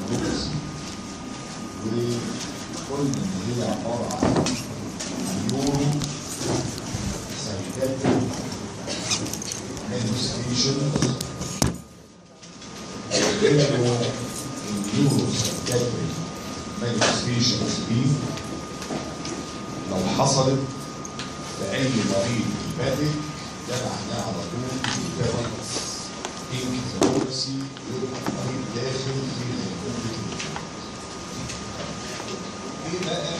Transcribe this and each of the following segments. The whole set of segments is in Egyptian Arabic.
اللوكسي وقلنا ان هي عباره عن نيورو سايكاتري manifestations انه النيورو سايكاتري manifestations دي لو حصلت لأي مريض هيباتيك ده معناه على طول يتابع انكزابولسي يبقى المريض داخل في الهيباتيك ايه بقى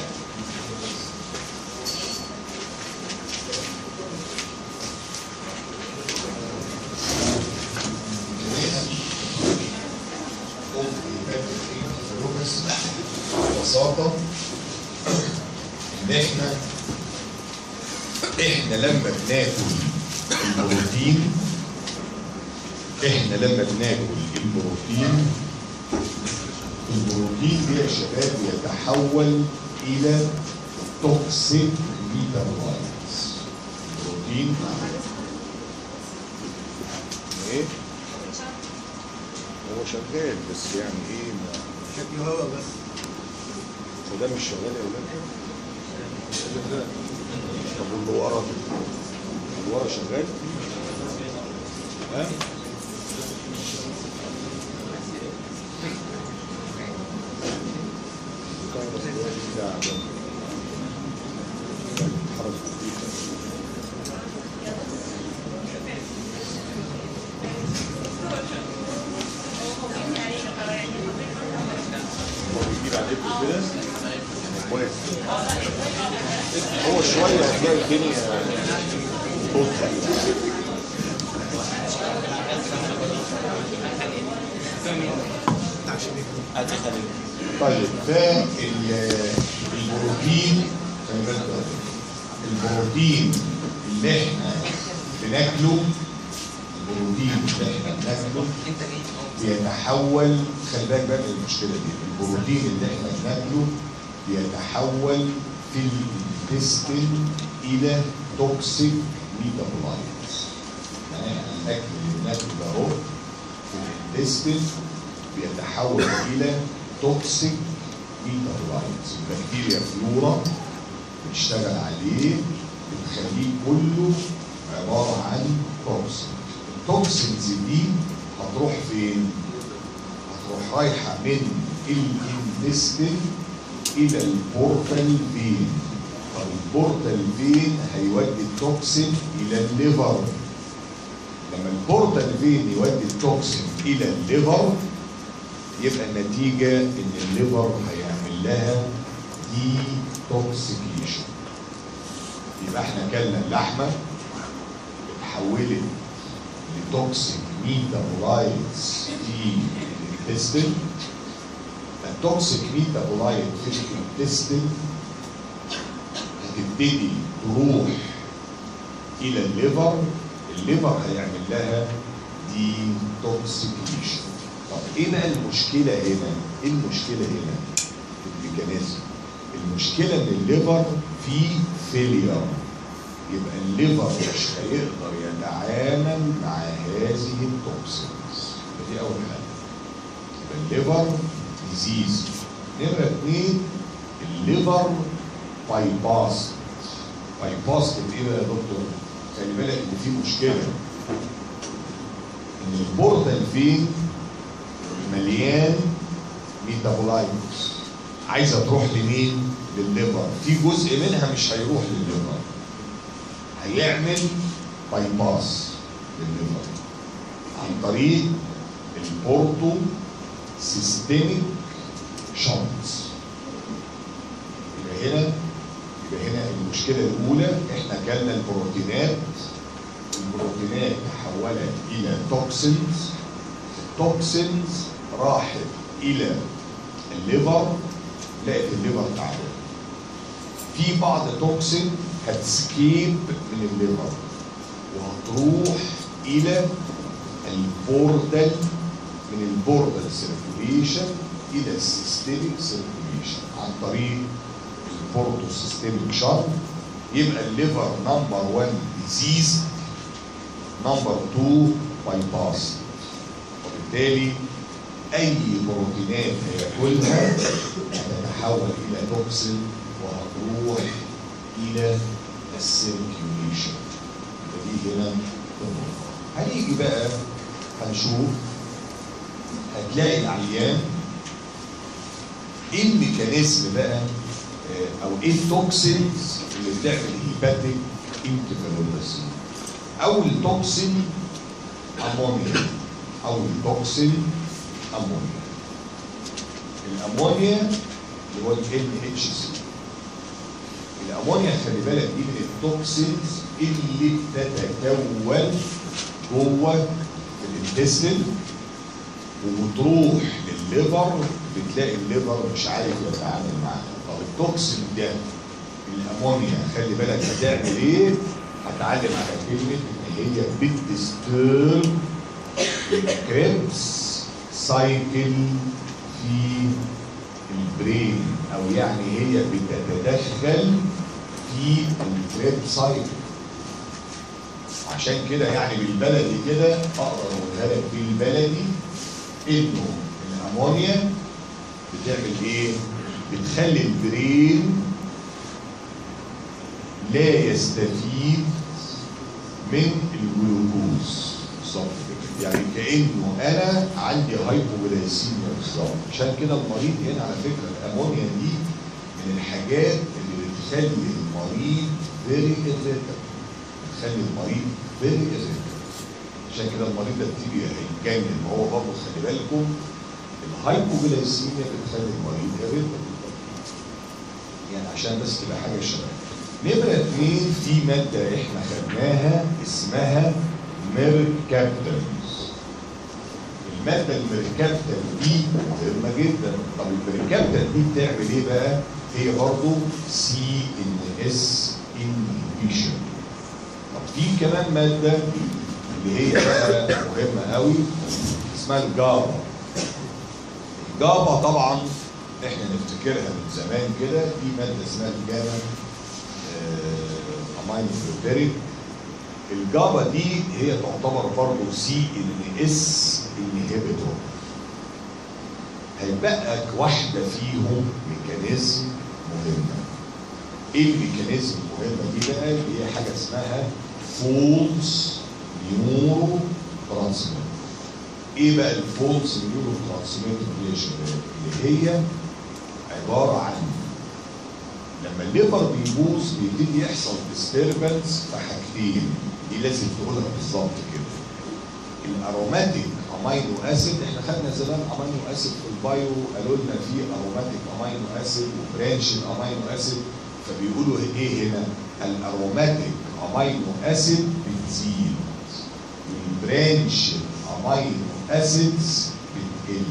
ببساطة ان احنا احنا لما بناكل البروتين احنا لما بناكل البروتين البروتين ده يا شباب يتحول الى توكسيك ميتابولايتس البروتين ايه هو شغال بس يعني ايه ما شكله هوا بس وده مش شغال يا ولاد طب واللي ورا اللي ورا شغال ها الكهرباء دلوقتي بتاع ده. بتتحرك خفيفة. هو بيجيب عليكم كده كويس هو شوية هتلاقي الدنيا تظبط طيب ده ال- البروتين خلي بالك بقى. البروتين اللي احنا بناكله البروتين اللي احنا بناكله بيتحول خلي بالك بقى من المشكله دي البروتين اللي احنا بناكله بيتحول في الانتستين الى توكسيك ميتابولايتس يعني احنا الاكل اللي بناكله ده اهو في الانتستين بيتحول الى توكسيك ميتابولايتس البكتيريا فلورا بتشتغل عليه بتخليه كله عباره عن توكسين التوكسينز دي هتروح فين؟ هتروح رايحه من الانتستين الى البورتال فين طب البورتال فين هيودي التوكسين الى الليفر لما البورتال فين يودي التوكسين الى الليفر يبقى النتيجه ان الليفر هيعمل لها ديتوكسيكيشن يبقى احنا كلنا اللحمه اتحولت لتوكسيك ميتابولايتس في الانتستين التوكسيك ميتابولايت في الانتستين هتبتدي تروح الى الليفر الليفر هيعمل لها ديتوكسيكيشن طب ايه بقى المشكله هنا؟ ايه المشكله هنا؟ في الميكانيزم المشكله ان الليفر فيه فيلير يبقى الليفر مش هيقدر يتعامل مع هذه التوكسينز دي اول حاجه يبقى الليفر ديزيز نمره اثنين الليفر بايباست بايباست ايه بقى يا دكتور؟ خلي بالك ان في مشكله ان البورتال فين مليان ميتابولايتس عايزه تروح لمين؟ للليفر في جزء منها مش هيروح للليفر هيعمل باي باس للليفر عن طريق البورتو سيستميك شنطس يبقى هنا يبقى هنا المشكله الاولى احنا كلنا البروتينات البروتينات تحولت الى توكسينز التوكسينز راحت الى الليفر لقت الليفر تعبان في بعض توكسين هتسكيب من الليفر وهتروح الى البوردال من البوردال سيركيوليشن الى السيستميك سيركيوليشن عن طريق البورتو سيستميك شارب يبقى الليفر نمبر 1 ديزيز نمبر 2 باي باس وبالتالي اي بروتينات هياكلها هتتحول الى توكسين وهتروح الى السيركيوليشن فدي هنا النقطة. هنيجي بقى هنشوف هتلاقي العيان ايه الميكانيزم بقى آه، او ايه التوكسينز اللي بتعمل هيباتيك انتفالوباسي اول توكسين امونيا اول توكسين امونيا الامونيا اللي هو ال NHC الامونيا خلي بالك دي من التوكسينز اللي بتتكون جوه الانتستين وبتروح للليفر بتلاقي الليفر مش عارف يتعامل معاها طب التوكسين ده الامونيا خلي بالك هتعمل ايه؟ هتعلم على كلمه ان هي بتستير الكريبس سايكل في البرين او يعني هي بتتدخل في الكريب سايكل عشان كده يعني بالبلدي كده اقدر اقولها لك بالبلدي انه الامونيا بتعمل ايه؟ بتخلي البرين لا يستفيد من الجلوكوز بالظبط كده يعني كانه انا عندي هايبوغلايسيميا بالظبط عشان كده المريض هنا على فكره الامونيا دي من الحاجات اللي بتخلي المريض فيري irritable بتخلي المريض فيري irritable عشان كده المريض ده بتيجي هيتجنن ما هو برضه خلي بالكم الهايبوغلايسيميا بتخلي المريض irritable يعني عشان بس تبقى حاجه شبه نمرة اتنين في مادة احنا خدناها اسمها ميركابتنز المادة الميركابتن دي مهمة جدا طب الميركابتن دي بتعمل ايه بقى؟ هي برضه سي ان اس انهبيشن طب في كمان مادة اللي هي بقى مهمة قوي اسمها الجابا الجابا طبعا احنا نفتكرها من زمان كده في مادة اسمها الجاما امينو فلوبيريك الجابا دي هي تعتبر برضه سي ان اس انهبيتور هيبقى واحدة فيهم ميكانيزم مهمة ايه الميكانيزم المهمة دي بقى اللي هي حاجة اسمها فولس نيورو ترانسميتر ايه بقى الفولس نيورو ترانسميتر دي يا شباب اللي هي عبارة عن لما الليفر بيبوظ بيبتدي يحصل ديستربنس في حاجتين دي لازم تقولها بالظبط كده الاروماتيك امينو اسيد احنا خدنا زمان امينو اسيد في البايو قالوا لنا في اروماتيك امينو اسيد وبرانش امينو اسيد فبيقولوا ايه هنا الاروماتيك امينو اسيد بتزيد والبرانش امينو اسيدز بتقل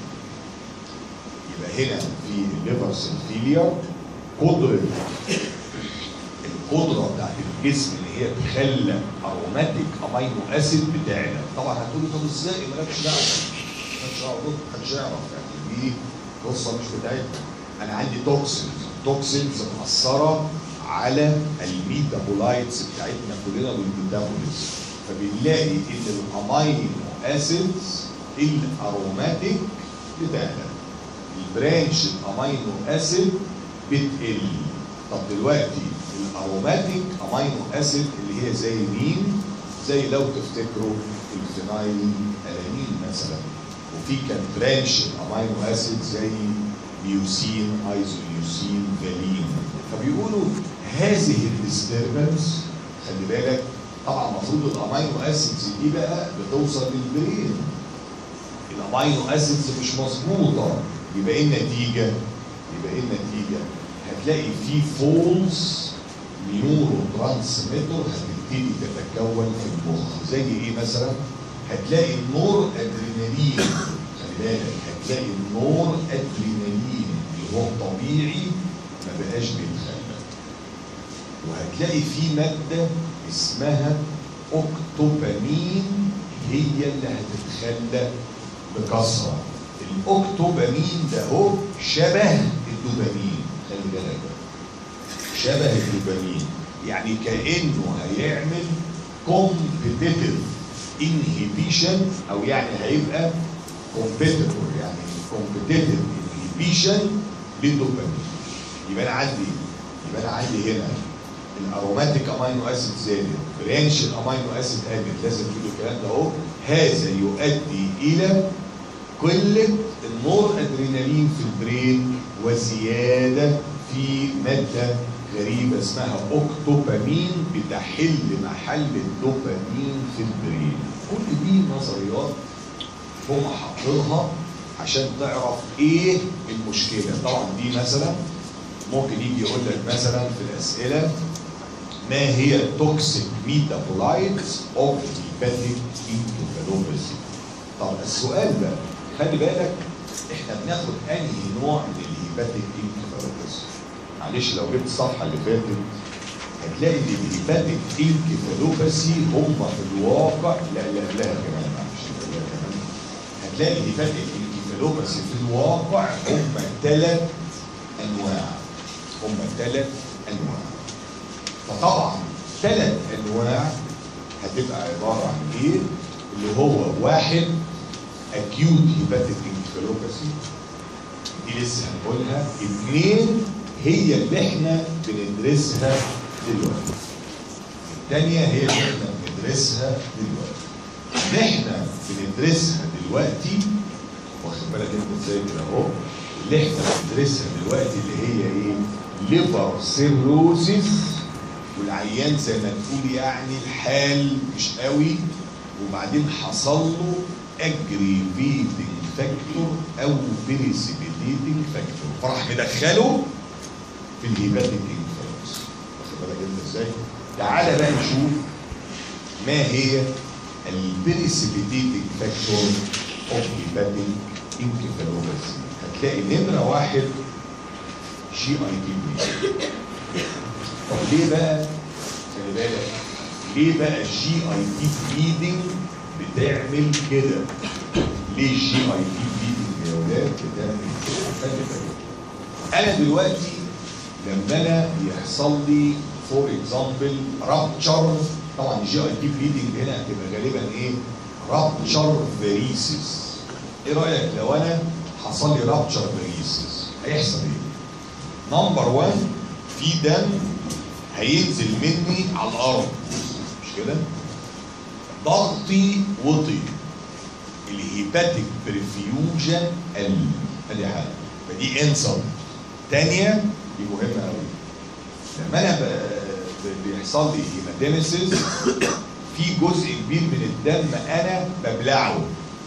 يبقى هنا في الليفر سيل فيلير قدرة القدرة بتاعت الجسم اللي هي تخلى اروماتيك امينو اسيد بتعلى طبعا هتقولي طب ازاي مالكش دعوه مالكش دعوه بص، محدش يعرف يعني دي قصه مش بتاعتنا انا عندي توكسينز توكسينز مأثره على الميتابولايتس بتاعتنا كلنا والميتابوليزم فبنلاقي ان الامينو اسيدز الاروماتيك بتعلى البرانش الامينو اسيد بتقل طب دلوقتي الاروماتيك امينو اسيد اللي هي زي مين زي لو تفتكروا الفينايل الانين مثلا وفي كان برانش امينو اسيد زي ميوسين ايزوليوسين فالين فبيقولوا هذه الديستربنس خلي بالك طبعا المفروض الامينو اسيدز دي بقى بتوصل للبرين الامينو اسيدز مش مظبوطه يبقى ايه النتيجه؟ يبقى ايه النتيجه؟ هتلاقي في فولس نيورو ترانسميتر هتبتدي تتكون في المخ زي ايه مثلا؟ هتلاقي النور ادرينالين خلي بالك هتلاقي النور ادرينالين اللي هو الطبيعي ما بقاش بيتخلى وهتلاقي في ماده اسمها اوكتوبامين هي اللي هتتخلى بكثره الاوكتوبامين ده هو شبه الدوبامين خلي بالك شبه الدوبامين يعني كانه هيعمل كومبيتيتيف انهبيشن او يعني هيبقى كومبيتيتور يعني كومبيتيتيف انهبيشن للدوبامين يبقى انا عندي يبقى انا عندي هنا الاروماتيك امينو اسيد زادت برانش الامينو اسيد قلت لازم تقول الكلام ده اهو هذا يؤدي الى قله النور ادرينالين في البرين وزياده في ماده غريبه اسمها اوكتوبامين بتحل محل الدوبامين في البرين كل دي نظريات هم حاطينها عشان تعرف ايه المشكله طبعا دي مثلا ممكن يجي يقول لك مثلا في الاسئله ما هي التوكسيك ميتابولايتس اوف هيباتيك انكفالوباثي طب السؤال بقى خلي بالك احنا بناخد انهي نوع من الهيباتيك انكفالوباثي معلش لو جبت الصفحه اللي فاتت هتلاقي ان الهيباتيك انكفالوباثي هم في الواقع لا لا لا كمان معلش لا كمان هتلاقي الهيباتيك انكفالوباثي في الواقع هم ثلاث انواع هم ثلاث انواع فطبعا ثلاث انواع هتبقى عباره عن ايه؟ اللي هو واحد اكيوت هيباتيك انكفالوباثي دي لسه هنقولها اثنين هي اللي احنا بندرسها دلوقتي الثانيه هي اللي احنا بندرسها دلوقتي اللي احنا بندرسها دلوقتي واخد بالك انت ازاي كده اهو اللي احنا بندرسها دلوقتي اللي هي ايه؟ ليفر سيروزيس والعيان زي ما تقول يعني الحال مش قوي وبعدين حصل له اجريفيتنج فاكتور او بريسيبيتيتنج فاكتور فراح مدخله في الهيباتيك انفلونس واخد بالك انت ازاي؟ تعالى بقى نشوف ما هي البريسيبيتيتنج فاكتور اوف هيباتيك انكفالوباثي هتلاقي نمره واحد جي اي تي بي طب ليه بقى خلي بالك ليه بقى الجي اي تي بليدنج بتعمل كده ليه الجي اي تي بليدنج يا ولاد بتعمل كده خلي بالك انا دلوقتي لما انا يحصل لي فور اكزامبل رابتشر طبعا الجي اي تي بليدنج هنا هتبقى غالبا ايه رابتشر فيريسيس ايه رايك لو انا حصل لي رابتشر فيريسيس هيحصل ايه نمبر 1 في دم هينزل مني على الارض مش كده ضغطي وطي الهيباتيك بريفيوجن قل ادي حاجه فدي انسل تانية دي مهمه قوي لما انا ب- بيحصل لي هيماتيمسيس في جزء كبير من الدم انا ببلعه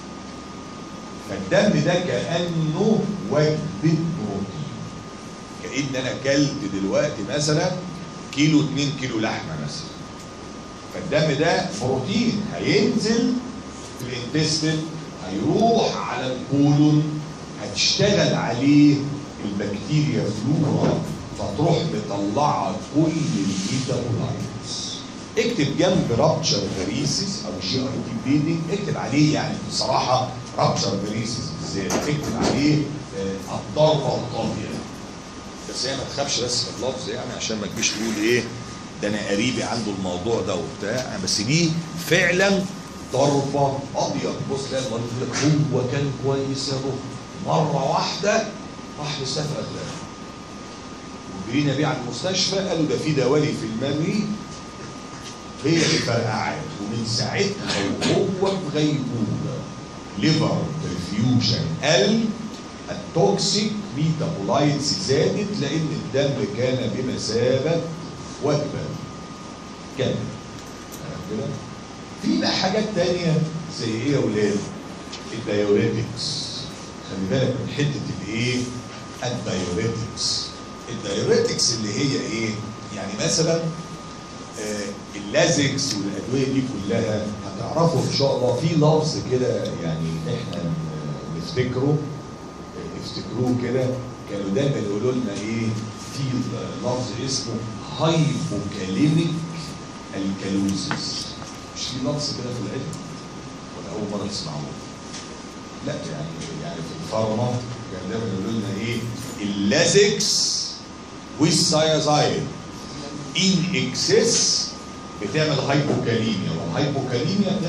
فالدم ده كانه وجبه بروتين كأن انا كلت دلوقتي مثلا كيلو 2 كيلو لحمه مثلا فالدم ده بروتين هينزل في الانتستين هيروح على الكولون هتشتغل عليه البكتيريا فلورا فتروح مطلعه كل الميتابولايتس اكتب جنب رابتشر فيريسيس او جي اي تي بليدنج اكتب عليه يعني بصراحه رابتشر فيريسيس بالذات اكتب عليه آه، الضربه القاضيه بس هي ما تخافش بس في اللفظ يعني عشان ما تجيش تقول ايه ده انا قريبي عنده الموضوع ده وبتاع بس دي فعلا ضربه ابيض بص تلاقي المريض يقول لك هو كان كويس يا ابو مره واحده راح مستشفى اغلب وجرينا بيه على المستشفى قالوا ده في دوالي في المريء هي اللي فرقعت ومن ساعتها وهو في غيبوبه ليفر برفيوجن قل التوكسيك ميتابولايتس زادت لان الدم كان بمثابه وجبه كامله تمام كده في بقى حاجات تانية زي ايه يا ولاد الدايوريتكس خلي بالك من حته الايه الدايوريتكس الدايوريتكس اللي هي ايه يعني مثلا آه، اللازكس والادويه دي كلها هتعرفوا ان شاء الله في لفظ كده يعني احنا ن- نفتكره افتكروه كده كانوا دايما يقولوا لنا ايه في لفظ اسمه هايبوكاليميك الكالوزيس مش في لفظ كده في العلم ولا اول مره تسمعوه لا يعني يعني في الفارما كان دايما يقولوا لنا ايه اللازكس والسايازايد ان اكسس بتعمل هايبوكاليميا والهايبوكاليميا بتعمل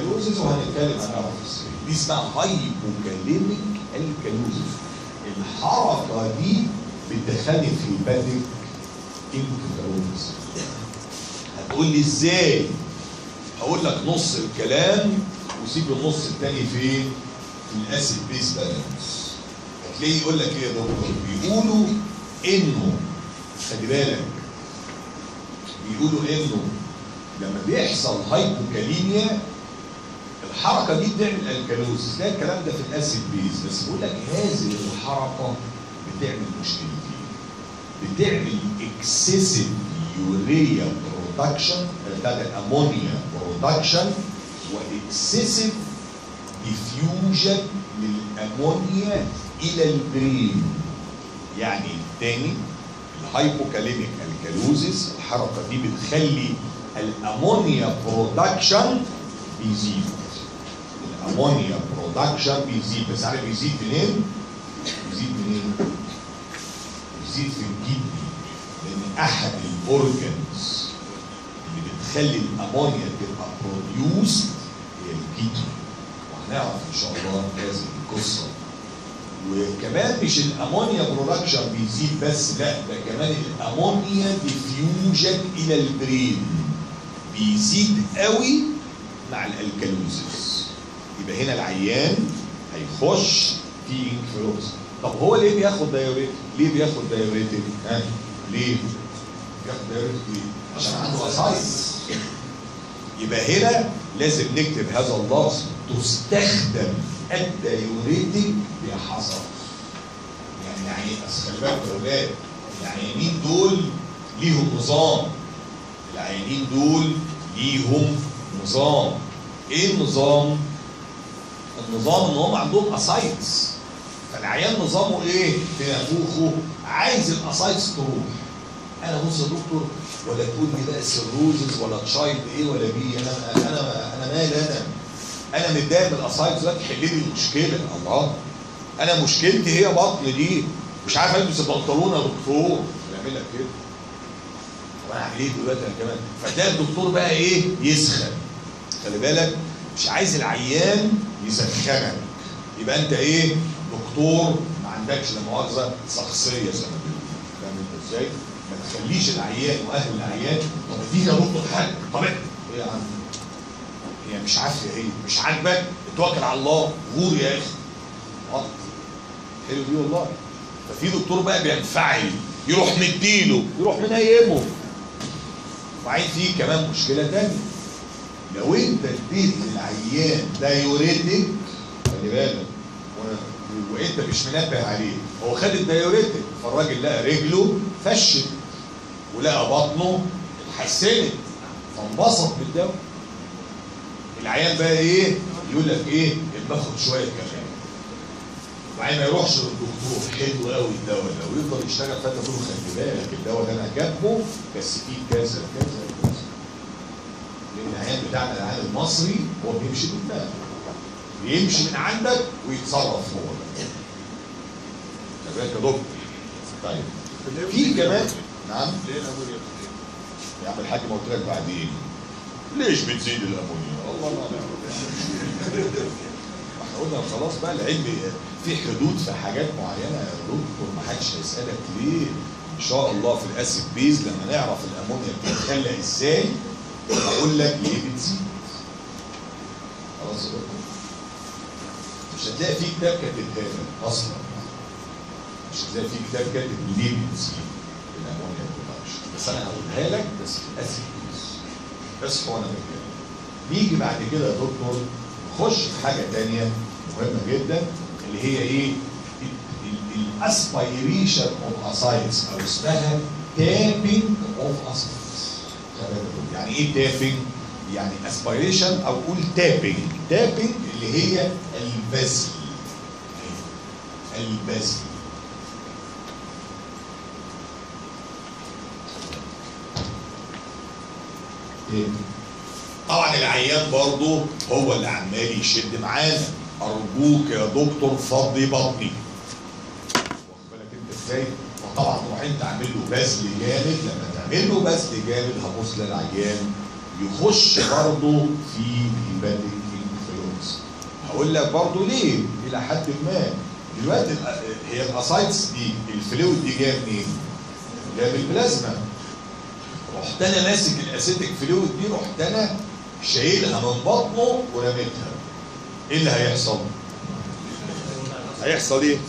الكالوزز وهنتكلم عنها في السرير دي اسمها هايبوكاليميك الكالوزز الحركه دي بتدخلني في البادك انكفالوزز هتقول لي ازاي هقول لك نص الكلام وسيب النص التاني فين في الاسيد بيس بالانس هتلاقيه يقول لك ايه يا دكتور بيقولوا انه خلي بالك بيقولوا انه لما بيحصل هايبوكاليميا الحركه دي بتعمل الكالوزيس ده الكلام ده في الاسيد بيز بس بقول لك هذه الحركه بتعمل مشكلتين بتعمل اكسسيف يوريا برودكشن بتاع الامونيا برودكشن واكسسيف ديفيوجن للامونيا الى البرين يعني تاني الهايبوكاليميك الكالوزيس الحركه دي بتخلي الامونيا برودكشن بيزيد الامونيا برودكشن بيزيد بس عارف بيزيد منين؟ بيزيد منين؟ بيزيد في الكدني لان احد الاورجنز اللي بتخلي الامونيا تبقى بروديوس هي الكدني وهنعرف ان شاء الله هذه القصه وكمان مش الامونيا برودكشن بيزيد بس لا ده كمان الامونيا ديفيوجن الى البرين بيزيد قوي مع الالكالوزيس يبقى هنا العيان هيخش في انكفالوز طب هو ليه بياخد دايوريتك؟ ليه بياخد دايوريتك؟ ها؟ ليه؟ بياخد دايوريتك ليه؟ عشان عنده اسايتس يبقى هنا لازم نكتب هذا اللفظ تستخدم الدايوريتك بحذر يعني يعني اصل خلي بالك يا اولاد العيانين دول ليهم نظام العيانين دول ليهم نظام ايه النظام؟ النظام ان هم عندهم اسايتس فالعيان نظامه ايه؟ في نافوخه عايز الاسايتس تروح انا بص يا دكتور ولا تقول لي بقى سيروزز ولا تشايلد ايه ولا بي انا انا انا مالي انا انا متضايق من الاسايتس ده تحل لي المشكله الله انا مشكلتي هي بطن دي مش عارف البس البنطلون يا دكتور يعمل لك كده طب انا اعمل ايه دلوقتي انا كمان فتلاقي الدكتور بقى ايه يسخن خلي بالك مش عايز العيان يسخنك يبقى انت ايه دكتور ما عندكش لا مؤاخذه شخصيه زي ما بيقولوا فاهم انت ازاي؟ ما تخليش العيان واهل العيان طب اديني يا دكتور حاجه طب ايه يا عم هي مش عافيه هي مش عاجبك اتوكل على الله غور يا اخي غلط حلو دي والله ففي دكتور بقى بينفعل يروح مديله يروح منيمه وبعدين في كمان مشكله ثانيه لو انت اديت للعيان دايوريتك خلي بالك و- وانت مش منبه عليه هو خد الدايوريتك فالراجل لقى رجله فشت ولقى بطنه اتحسنت فانبسط بالدواء العيان بقى ايه يقول لك ايه باخد شويه كمان وبعدين ما يروحش للدكتور حلو قوي الدواء ده ويفضل يشتغل فانت تقول له خلي بالك الدواء ده انا جابه بس فيه كذا كذا كذا لان العيان بتاعنا العيان المصري هو بيمشي بدماغه بيمشي من عندك ويتصرف هو بقى خلي بالك يا دكتور طيب في كمان نعم ليه الامونيا بتزيد؟ يا عم الحاج ما قلت لك بعدين ليش بتزيد الامونيا؟ الله ما نعم احنا قلنا خلاص بقى العلم في حدود في حاجات معينه يا دكتور ما حدش هيسالك ليه ان شاء الله في الاسيد بيز لما نعرف الامونيا بتتخلق ازاي اقول لك ليه بتزيد خلاص يا دكتور مش هتلاقي في كتاب كاتبها لك اصلا مش هتلاقي في كتاب كاتب ليه بتزيد الامونيا برودكشن بس انا هقولها لك بس في الاسيد بيز بس هو انا بتكلم نيجي بعد كده يا دكتور نخش في حاجه تانية مهمه جدا اللي هي ايه؟ الاسبيريشن اوف اسايتس او اسمها تابنج اوف اسايتس يعني ايه تابنج؟ يعني اسبيريشن او قول تابنج تابنج اللي هي البذل البذل تابنج طبعا العيان برضه هو اللي عمال يشد معانا ارجوك يا دكتور فضي بطني واخد بالك انت ازاي وطبعا تروح انت عامل له بذل جامد لما تعمل له بذل جامد هبص للعيان يخش برضه في هيباتيك هقول لك برضه ليه الى حد ما دلوقتي الأ- هي الاسايتس دي الفلويد دي جايه منين؟ جايه من البلازما رحت انا ماسك الاسيتيك فلويد دي رحت انا شايلها من بطنه ورميتها ايه اللي هيحصل؟ هيحصل ايه؟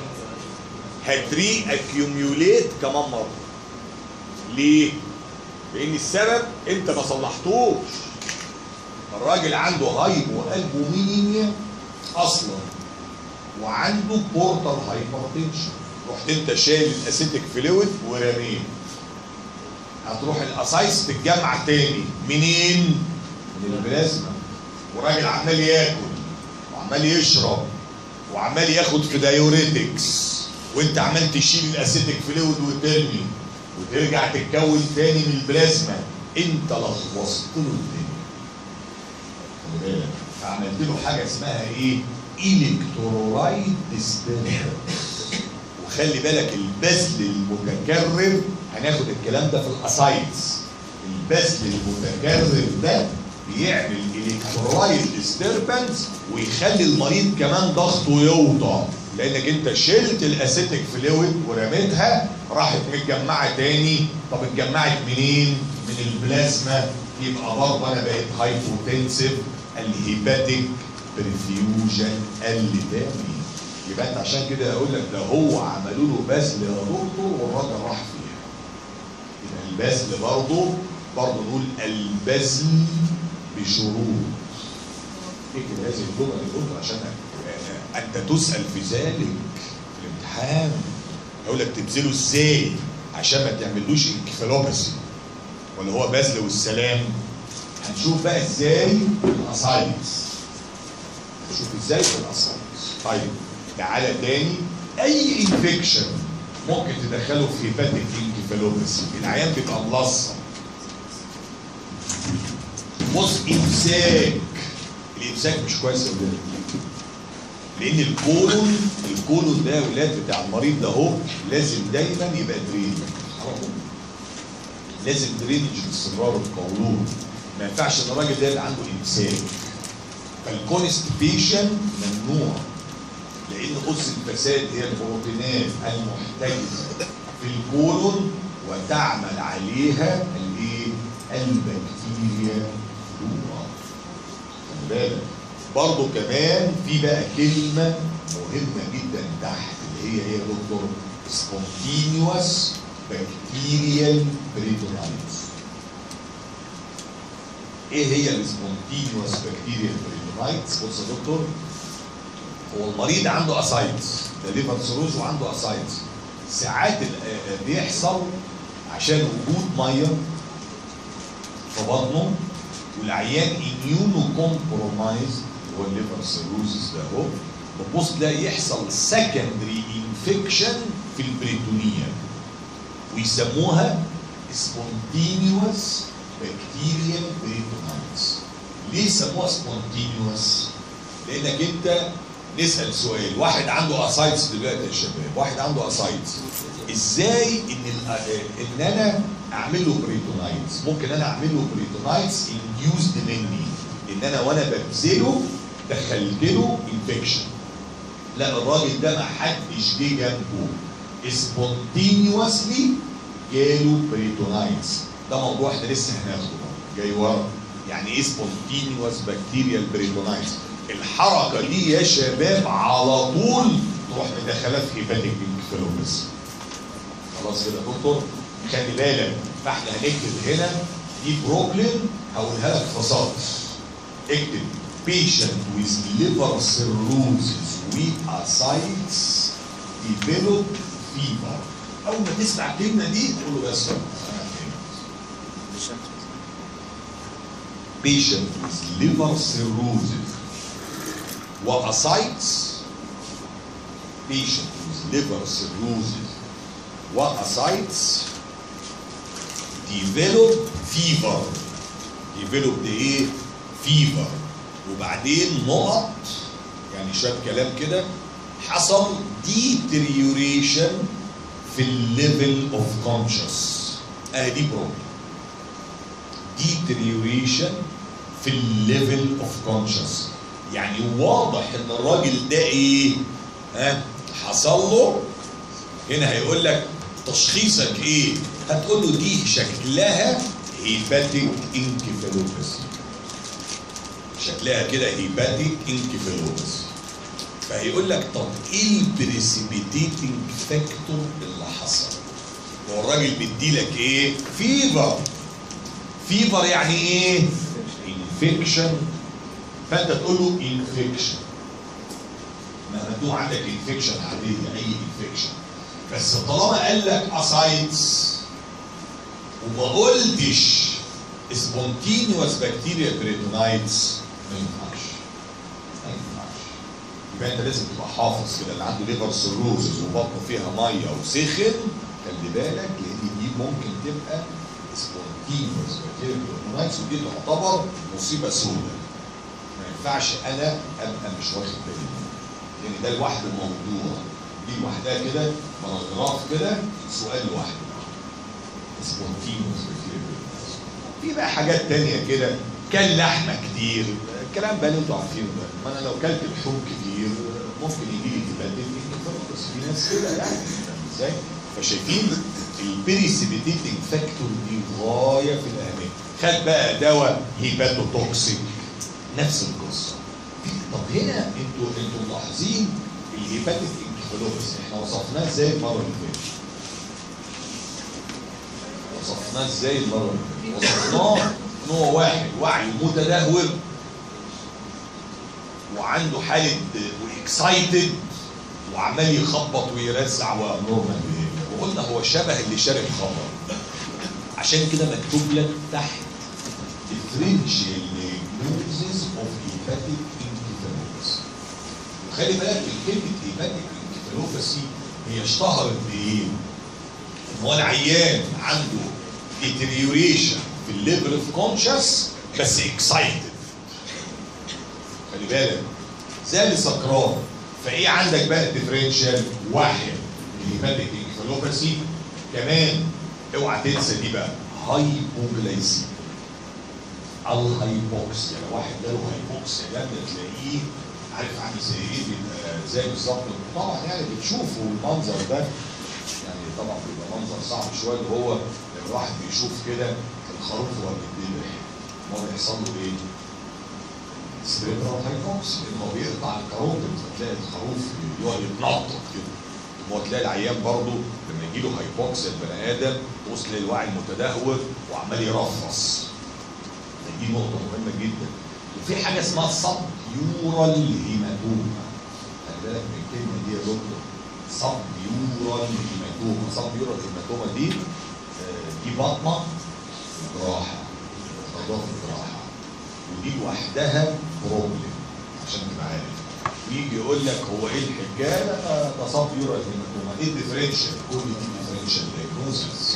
هتري اكيوميوليت كمان مره ليه؟ لان السبب انت ما صلحتوش الراجل عنده هايبو البومينيميا اصلا وعنده بورتال هايبرتنشن رحت انت شايل الاسيتيك فلويد ورميه هتروح الاسايس تتجمع تاني منين؟ من البلازما وراجل عمال ياكل وعمال يشرب وعمال ياخد في دايوريتكس وانت عمال تشيل الاسيتيك فلويد وترمي وترجع تتكون تاني من البلازما انت لخبطت له الدنيا خلي بالك فعملت له حاجه اسمها ايه؟ الكترولايت ديسبيرشن وخلي بالك البذل المتكرر هناخد الكلام ده في الاسايتس البذل المتكرر ده بيعمل الكترولايت ديستربنس ويخلي المريض كمان ضغطه يوطى لانك انت شلت الاسيتيك فلويد ورميتها راحت متجمعه تاني طب اتجمعت منين؟ من البلازما يبقى برضه انا بقيت هايبوتنسيف الهيباتيك برفيوجن اللباني يبقى انت عشان كده اقول لك ده هو عملوا له بذل يا دكتور والراجل راح فيها يبقى البذل برضه برضه نقول البذل بشروط اكتب هذه الجمل الأخرى عشان أ- انت تسال في ذلك في الامتحان يقول لك تبذله ازاي عشان ما تعملوش انكفالوباسي ولا هو بذل والسلام هنشوف بقى ازاي في الاسايتس هنشوف ازاي في الاسايتس طيب تعالى تاني اي انفكشن ممكن تدخله في هيباتيك انكفالوباسي العيان بيبقى ملصم بص امساك الامساك مش كويس يا ولاد لان الكولون الكولون ده يا ولاد بتاع المريض ده اهو لازم دايما يبقى درين على طول. لازم درينج باستمرار القولون ما ينفعش ان الراجل ده يبقى عنده امساك فالكونستيبيشن ممنوع لان قدس الفساد هي البروتينات المحتجزه في الكولون وتعمل عليها الايه؟ البكتيريا فلورا خلي بالك برضه كمان في بقى كلمه مهمه جدا تحت اللي هي ايه يا دكتور؟ سبونتينيوس بكتيريال بريتونايتس ايه هي السبونتينيوس بكتيريال بريتونايتس؟ بص يا دكتور هو المريض عنده اسايتس ده ليفر سيروز وعنده اسايتس ساعات ال- آه، آه، بيحصل عشان وجود ميه في بطنه والعيان اميونو كومبرومايز هو الليفر سيروزس ده اهو بتبص تلاقي يحصل سكندري انفكشن في البريتونيا ويسموها سبونتينيوس بكتيريال بريتونايتس ليه سموها سبونتينيوس؟ لانك انت نسال سؤال واحد عنده اسايتس دلوقتي يا شباب واحد عنده اسايتس ازاي ان ال- آه، ان انا اعمل له بريتونايتس ممكن انا اعمل له بريتونايتس انديوزد مني ان انا وانا ببذله دخلت له انفكشن لا الراجل ده ما حدش جه جنبه سبونتينيوسلي جاله بريتونايتس ده موضوع احنا لسه هناخده جاي ورا يعني ايه سبونتينيوس بكتيريال بريتونايتس الحركه دي يا شباب على طول تروح مدخلها في هيباتيك انكفالوباثي خلاص كده يا دكتور خلي بالك فاحنا هنكتب هنا دي بروبلم هقولها لك في سطر اكتب patient with liver cirrhosis with ascites develop fever اول ما تسمع الكلمه دي تقول له بس أنا فهمت. patient with liver cirrhosis واسايتس patient with liver cirrhosis واسايتس develop fever develop ده ايه fever وبعدين نقط يعني شويه كلام كده حصل deterioration في الليفل اوف كونشس ادي بروبلم deterioration في الليفل اوف كونشس يعني واضح ان الراجل ده ايه ها حصل له هنا هيقول لك تشخيصك ايه هتقول له دي شكلها هيباتيك انكفالوباثي شكلها كده هيباتيك انكفالوباثي فهيقول لك طب ايه البريسيبيتيتنج فاكتور اللي حصل هو الراجل بيديلك ايه فيفر فيفر يعني ايه انفكشن فانت تقول له انفكشن ما مكتوب عندك انفكشن عاديه اي انفكشن بس طالما قال لك اسايتس وما قلتش سبونتينيوس بكتيريا بريتونايتس ما ينفعش ما ينفعش يبقى انت لازم تبقى حافظ كده اللي عنده ليفر سيروزز وبطنه فيها ميه وسخن خلي بالك لان دي ممكن تبقى سبونتينيوس بكتيريا بريتونايتس ودي تعتبر مصيبه سوداء ما ينفعش انا ابقى مش واخد بالي منها. لان ده لوحده موضوع دي لوحدها كده باراجراف كده سؤال لوحده سبونتينوس في بقى حاجات تانية كده كان لحمة كتير الكلام بقى اللي انتوا عارفينه ده ما انا لو كلت لحوم كتير ممكن يجي لي تبدل بس في ناس كده يعني فاهم ازاي؟ فشايفين البريسيبيتيتنج فاكتور دي غاية في الأهمية خد بقى دواء هيباتوتوكسيك نفس القصة طب هنا انتوا انتوا ملاحظين الهيباتيك انكفالوباثي احنا وصفناه ازاي المرة اللي فاتت؟ وصفناه ازاي المرة اللي فاتت؟ وصفناه ان هو واحد وعي متدهور وعنده حالة واكسايتد وعمال يخبط ويرزع وابنورمال وقلنا هو شبه اللي شارب خمر عشان كده مكتوب لك تحت differential diagnosis of hepatic encephalopathy وخلي بالك كلمة hepatic encephalopathy هي اشتهرت بايه؟ ان هو العيان عنده deterioration في الليفل اوف كونشس بس اكسايتد خلي بالك زي اللي سكران فايه عندك بقى ديفرنشال واحد الهيباتيك انكفالوباثي كمان اوعى تنسى دي بقى هايبوجلايسيميا الهايبوكسيا لو واحد جاله هايبوكسيا جامده تلاقيه عارف عامل زي ايه بيبقى زي بالظبط طبعا يعني بتشوفوا المنظر ده يعني طبعا بيبقى منظر صعب شويه اللي هو لما الواحد بيشوف كده الخروف وهو بيتذبح هو بيحصل له ايه؟ سريبرال هايبوكسيا لان هو بيقطع الكاروتيد فتلاقي الخروف يقعد يتنطط كده هو تلاقي العيان برضه لما يجي له هايبوكسيا البني ادم تبص تلاقي الوعي المتدهور وعمال يرفص دي نقطة مهمة جدا وفي حاجة اسمها سب يورال هيماتوما خلي بالك من الكلمة دي يا دكتور سب يورال هيماتوما سب يورال هيماتوما دي آه، دي بطنة جراحة نظافة جراحة ودي لوحدها بروبلم عشان تبقى عارف يجي يقول لك هو ايه الحكايه ده ده سب يورال هيماتوما ايه الديفرنشال كل دي ديفرنشال دايجنوزس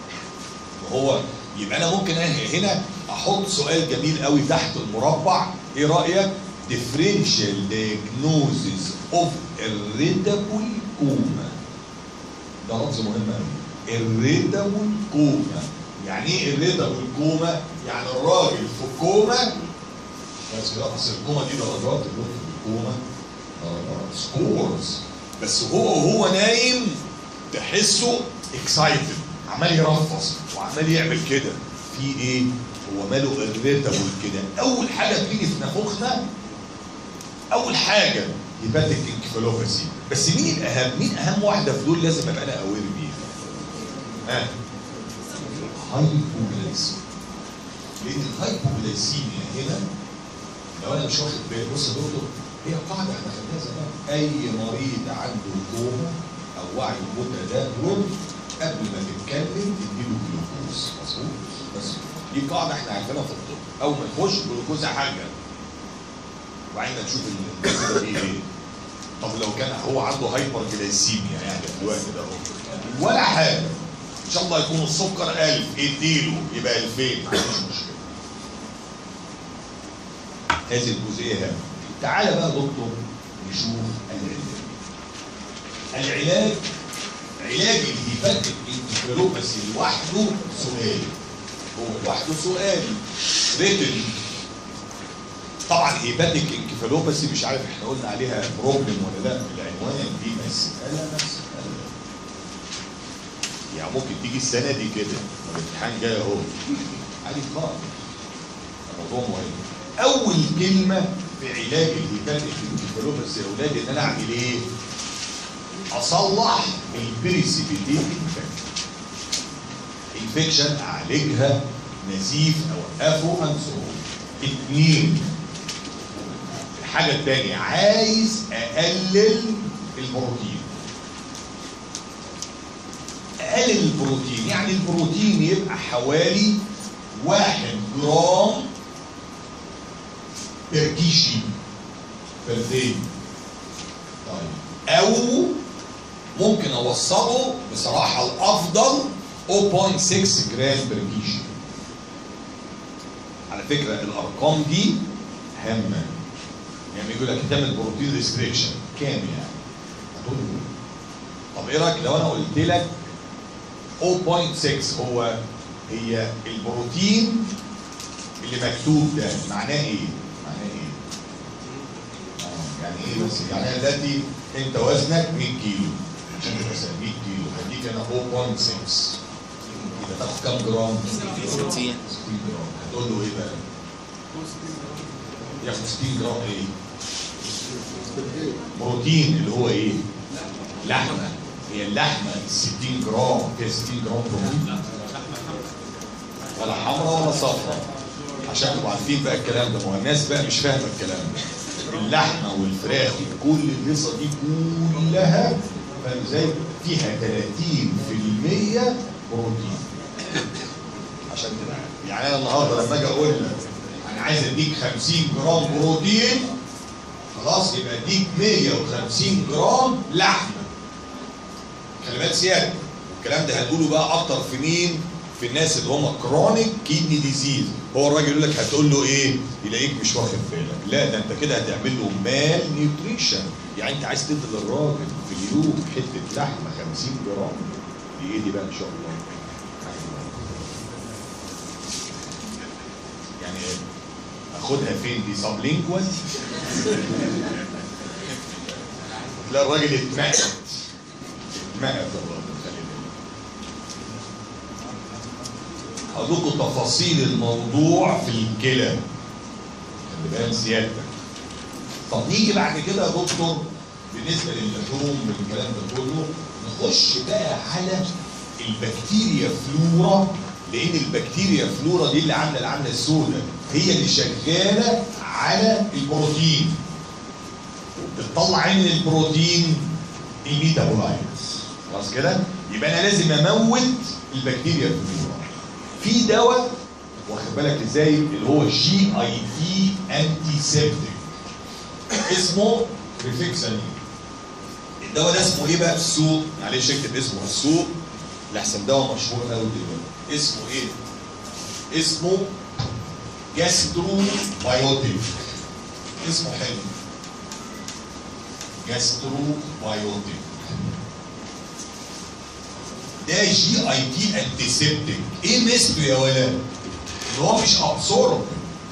وهو يبقى انا ممكن أه- هنا احط سؤال جميل قوي تحت المربع ايه رايك differential diagnosis of irritable coma ده لفظ مهم قوي irritable coma يعني ايه irritable coma يعني الراجل في كوما بس لا اصل الكوما دي درجات الدكتور الكوما درجات سكورز بس هو وهو نايم تحسه اكسايتد عمال يرفص وعمال يعمل كده في ايه؟ هو ماله irritable كده اول حاجه بتيجي في نافوخنا اول حاجه هيباتيك انكفالوباثي بس مين الاهم؟ مين اهم واحده في دول لازم ابقى انا اوير بيها؟ ها؟ هايبوجلايسيميا لان الهايبوجلايسيميا هنا لو انا مش واخد بالي بص يا دكتور هي قاعده احنا خدناها زمان اي مريض عنده كوما او وعي متدهور قبل ما تتكلم تديله جلوكوز مظبوط بس دي قاعده احنا عارفينها في الطب اول ما تخش جلوكوز حاجه وبعدين نشوف الجلوكوز ده ايه طب لو كان هو عنده هايبر جلايسيميا يعني في الوقت ده هو ولا حاجه ان شاء الله يكون السكر 1000 اديله يبقى 2000 ما عنديش مشكله هذه الجزئيه هامه تعالى بقى يا دكتور نشوف العلاج العلاج علاج الهيباتيك انكفالوباثي لوحده سؤال هو لوحده سؤال ريتن طبعا هيباتيك انكفالوباثي مش عارف احنا قلنا عليها بروبلم ولا لا العنوان دي مساله مساله يعني ممكن تيجي السنه دي كده الامتحان جاي اهو عادي خالص الموضوع مهم اول كلمه في علاج الهيباتيك انكفالوباثي يا اولاد ان انا اعمل ايه؟ اصلح البريسيبيليتي انفكشن اعالجها نزيف اوقفه انسره اثنين الحاجة الثانية عايز اقلل البروتين اقلل البروتين يعني البروتين يبقى حوالي واحد جرام بير كيجي فردين طيب او ممكن اوصله بصراحة الافضل 0.6 جرام بير كيجي على فكرة الارقام دي هامة يعني يقول لك تعمل بروتين ريستريكشن كام يعني؟ هتقول له طب ايه رايك لو انا قلت لك 0.6 هو هي البروتين اللي مكتوب ده معناه ايه؟ معناه ايه؟ آه، يعني ايه بس؟ يعني انا دلوقتي انت وزنك 100 كيلو عشان تبقى 100 كيلو هديك انا 0.6 يبقى تاخد كام جرام؟ 60 60 جرام هتقول له ايه بقى؟ ياخد 60 جرام ايه؟ بروتين اللي هو ايه؟ لحمه هي اللحمه 60 جرام فيها 60 جرام بروتين ولا حمراء ولا صفراء عشان تبقوا عارفين بقى الكلام ده ما هو الناس بقى مش فاهمه الكلام ده اللحمه والفراخ وكل القصه دي كلها فاهم ازاي؟ فيها 30% بروتين عشان تبقى عارف. يعني انا النهارده لما اجي اقول لك انا عايز اديك 50 جرام بروتين خلاص يبقى اديك 150 جرام لحمه خلي بالك سيادة الكلام ده هنقوله بقى اكتر في مين؟ في الناس اللي هم كرونيك كيدني ديزيز هو الراجل يقول لك هتقول له ايه؟ يلاقيك مش واخد بالك لا ده انت كده هتعمل له مال نيوتريشن يعني انت عايز تدي للراجل في اليوم حته لحمه 50 جرام دي ايه دي بقى ان شاء الله يعني اخدها فين دي سبلينكوال تلاقي الراجل اتمقت اتمقت الراجل خلي بالك هقول لكم تفاصيل الموضوع في الكلى خلي بالك سيادتك طب نيجي بعد كده يا دكتور بالنسبه للحوم والكلام ده كله نخش بقى على البكتيريا فلورا لان البكتيريا فلورا دي اللي عامله العامله السوداء هي اللي شغاله على البروتين بتطلع من البروتين الميتابولايتس خلاص كده يبقى انا لازم اموت البكتيريا فلورا في دواء واخد بالك ازاي اللي هو جي اي تي انتي سيبتيك اسمه ريفيكسانين الدواء ده اسمه ايه بقى في السوق معلش اكتب اسمه في السوق لحسن دواء مشهور قوي دلوقتي اسمه ايه اسمه جاسترو بايوتيك اسمه حلو جاسترو بايوتيك ده جي اي تي انتيسيبتيك ايه ميزته يا ولاد ان هو مش ابسورب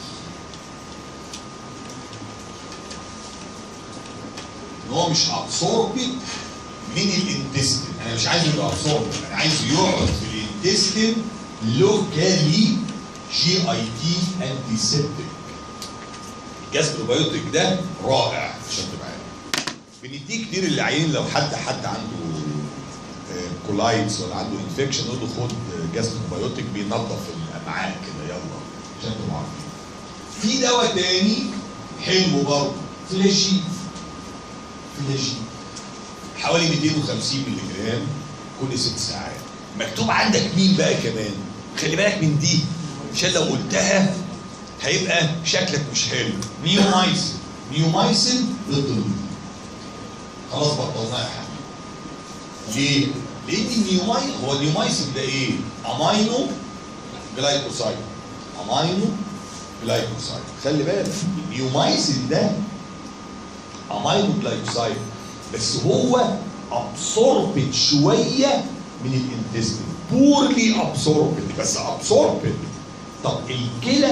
ان هو مش ابسورب من الانتستين انا مش عايزه يبقى ابسورب انا عايزه يقعد في الانتستين لوكالي جي اي تي انتيسيبتيك الجاستروبايوتيك ده رائع عشان تبقى عارف بنديه كتير للعيان لو حد حد عنده كولايتس ولا عنده انفكشن نقول له خد جاستروبايوتيك بينظف الامعاء كده يلا عشان تبقوا عارفين في دواء تاني حلو برضه فلاشي فلاشي حوالي 250 مللي جرام كل ست ساعات مكتوب عندك مين بقى كمان خلي بالك من دي عشان لو قلتها هيبقى شكلك مش حلو نيومايسين نيومايسين ضد الوجود خلاص بطلناها يا حبيبي ليه؟ لان النيومايسين هو النيومايسين ده ايه؟ امينو جلايكوسايد امينو جلايكوسايد خلي بالك النيومايسين ده امينو جلايكوسايد بس هو ابسوربت شويه من الانتستين بورلي ابسوربت بس ابسوربت طب الكلى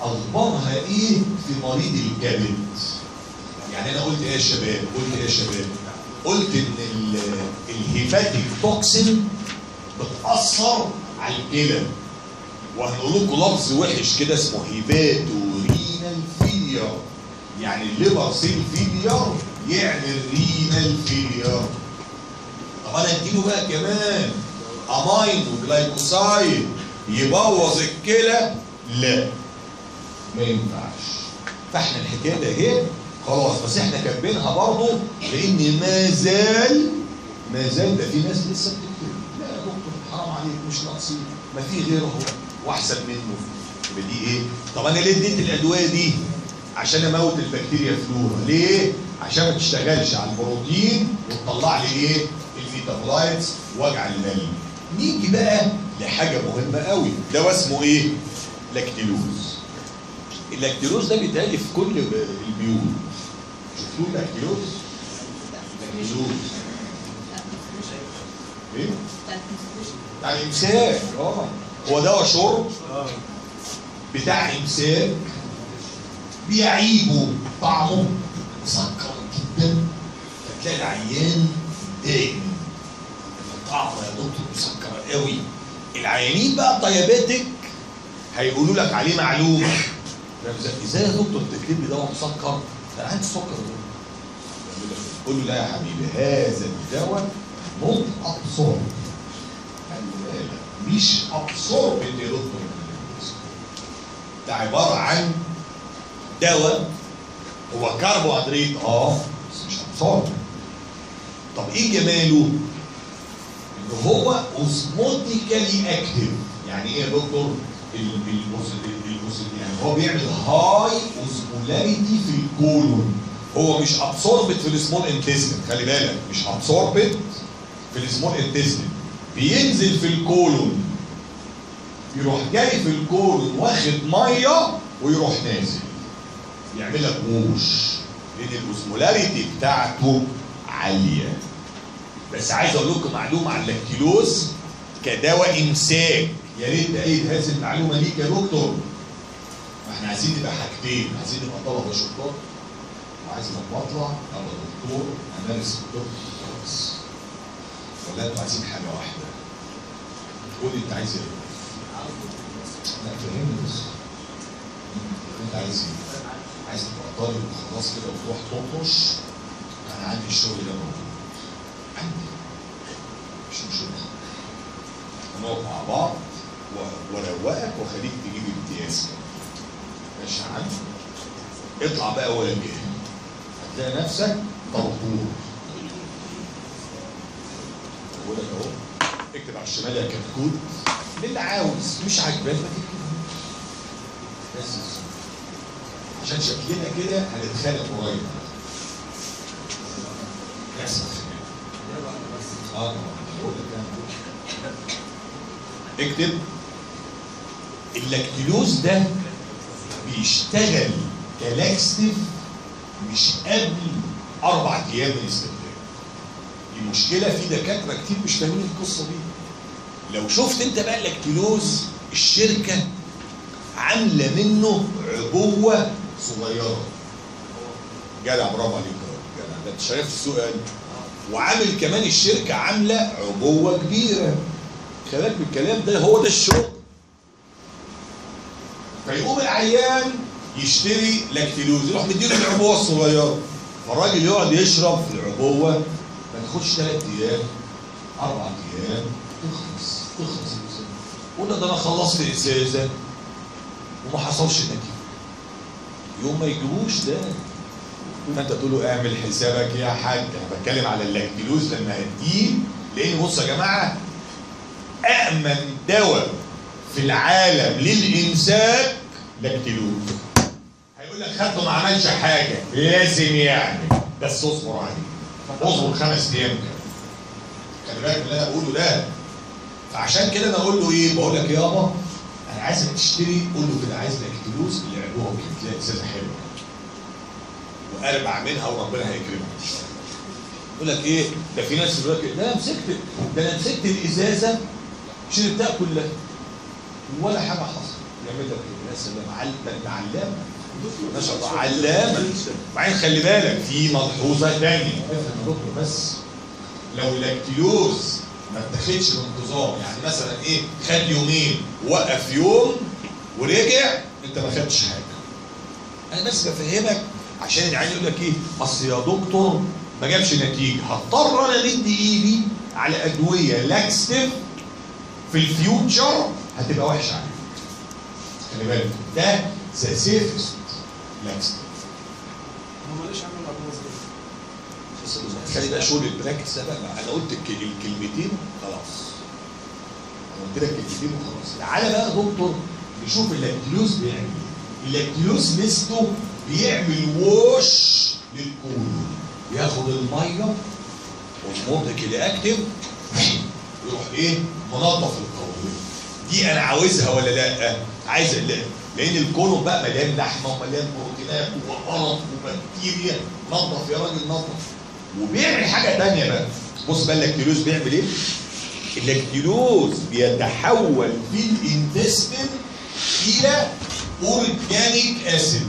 اخبارها ايه في مريض الكبد يعني انا قلت ايه يا شباب قلت ايه يا شباب قلت ان ال- الهيباتيك توكسين بتاثر على الكلى وهنقول لكم لفظ وحش كده اسمه هيباتورينال فيلير يعني الليفر سيل فيلير يعمل رينال فيلير طب انا اديله بقى كمان امين وجلايكوسايد يبوظ الكلى لا ما ينفعش فاحنا الحكايه ده اهي خلاص بس احنا كاتبينها برضه لان ما زال ما زال ده في ناس لسه بتكتب لا يا دكتور حرام عليك مش ناقصين ما في غيره هو واحسن منه يبقى دي ايه؟ طب انا ليه اديت الادويه دي؟ عشان اموت البكتيريا فلورا ليه؟ عشان ما تشتغلش على البروتين وتطلع لي ايه؟ الميتابولايتس وجع القلب نيجي بقى لحاجه مهمه قوي دواء اسمه ايه؟ لاكتيلوز اللاكتيلوز ده بيتهيألي في كل البيوت شفتوه اللاكتيلوز؟ لاكتيلوز ايه؟ يعني امساك اه هو دواء شرب بتاع امساك بيعيبه طعمه مسكر جدا فتلاقي العيان متضايق منه. طعمه يا دكتور مسكر قوي العيانين بقى الديابيتك هيقولوا لك عليه معلومه فاهم ازاي؟ ازاي يا دكتور تكتب لي دواء مسكر؟ انا عندي سكر يا دكتور. قول له لا يا حبيبي هذا الدواء نوت ابسورب خلي بالك مش ابسورب يا دكتور ده عباره عن دواء هو كربوهيدرات اه بس مش ابسورب طب ايه جماله؟ ان هو اوزموتيكالي اكتف يعني ايه يا دكتور؟ ال- الأوز- ال- الأوز- يعني هو بيعمل هاي اوزمولاريتي في الكولون هو مش ابسوربت في السمول انتستين خلي بالك مش ابسوربت في السمول انتستين بينزل في الكولون يروح جاي في الكولون واخد ميه ويروح نازل يعمل لك ووش لان الاوزمولاريتي بتاعته عاليه بس عايز اقول لكم معلومه عن اللاكتيلوز كدواء امساك يا ريت ايه هذه المعلومه ليك يا دكتور ما احنا عايزين نبقى حاجتين عايزين نبقى طلبه شطار وعايز لما اطلع ابقى دكتور امارس الدكتور خالص ولا انتوا عايزين حاجه واحده قول لي انت عايز ايه لا فهمني بس انت عايز ايه عايز تبقى طالب وخلاص كده وتروح تطرش انا عندي الشغل ده موجود عندي مش مشكله هنقعد مع بعض و- واروقك واخليك تجيب امتياز كمان. ماشي يا عم اطلع بقى واجه هتلاقي نفسك طرطور بقول لك اهو اكتب على الشمال يا كتكوت للي عاوز مش عاجباك ما تكتبش بس عشان شكلنا كده هنتخانق قريب يحصل خناق اه بقول لك أنا. اكتب اللاكتيلوز ده بيشتغل كلاكستيف مش قبل اربع ايام من الاستخدام المشكله في دكاتره كتير مش فاهمين القصه دي لو شفت انت بقى اللاكتيلوز الشركه عامله منه عبوه صغيره جدع برافو عليك يا جدع ده انت شايف السؤال وعامل كمان الشركه عامله عبوه كبيره خلي بالك من الكلام ده هو ده الشغل فيقوم العيان يشتري لاكتيلوز يروح مديله العبوه الصغيره فالراجل يقعد يشرب في العبوه ما تاخدش ثلاث ايام اربع ايام تخلص تخلص الازازه قلنا ده انا خلصت ازازه وما حصلش نتيجه يوم ما يجيبوش ده فانت تقول له اعمل حسابك يا حاج انا بتكلم على اللاكتيلوز لما هديه لان بصوا يا جماعه أأمن دواء في العالم للإمساك لاكتيلوز هيقول لك خدته ما عملش حاجة لازم يعمل بس اصبر عليه اصبر خمس أيام كده خلي بالك من اللي أنا بقوله ده فعشان كده أنا أقول له إيه بقول لك يابا أنا عايزك تشتري قول له كده عايز لاكتيلوز اللي عبوها كده تلاقي إزازة حلوة وأربع منها وربنا هيكرمك يقول لك ايه ده في ناس يقول لك ده انا مسكت ده انا مسكت الازازه شربتها كلها ولا حاجه حصلت يعمل لك إيه؟ يا سلام عل- ده انت علامه ما شاء الله علامه بعدين خلي بالك في ملحوظه ثانيه افهم يا دكتور بس لو اللاكتيلوز ما اتاخدش بانتظام يعني مثلا ايه خد يومين وقف يوم ورجع انت ما خدتش حاجه انا بس بفهمك عشان العيال يقول لك ايه اصل يا دكتور ما جابش نتيجه هضطر انا امد ايدي على ادويه لاكستيف في الفيوتشر هتبقى وحشه عليك خلي بالك ده ذا سيفست لاكستيف هو ماليش عامل ابوظ خلي بقى شغل البراكتس ده بقى انا قلت الك- الكلمتين خلاص انا قلت لك كلمتين وخلاص تعالى بقى يا دكتور نشوف اللاكتيلوز بيعمل ايه اللاكتيلوز ميزته بيعمل ووش للكولون ياخد الميه والمنتج الاكتف ويروح ايه منظف القولون دي انا عاوزها ولا لا عايز لا لان الكولون بقى مليان لحمه ومليان بروتينات وقرف وبكتيريا نظف يا راجل نظف وبيعمل حاجه تانية بقى بص بقى اللاكتيلوز بيعمل ايه اللاكتيلوز بيتحول في الانتستين الى اورجانيك اسيد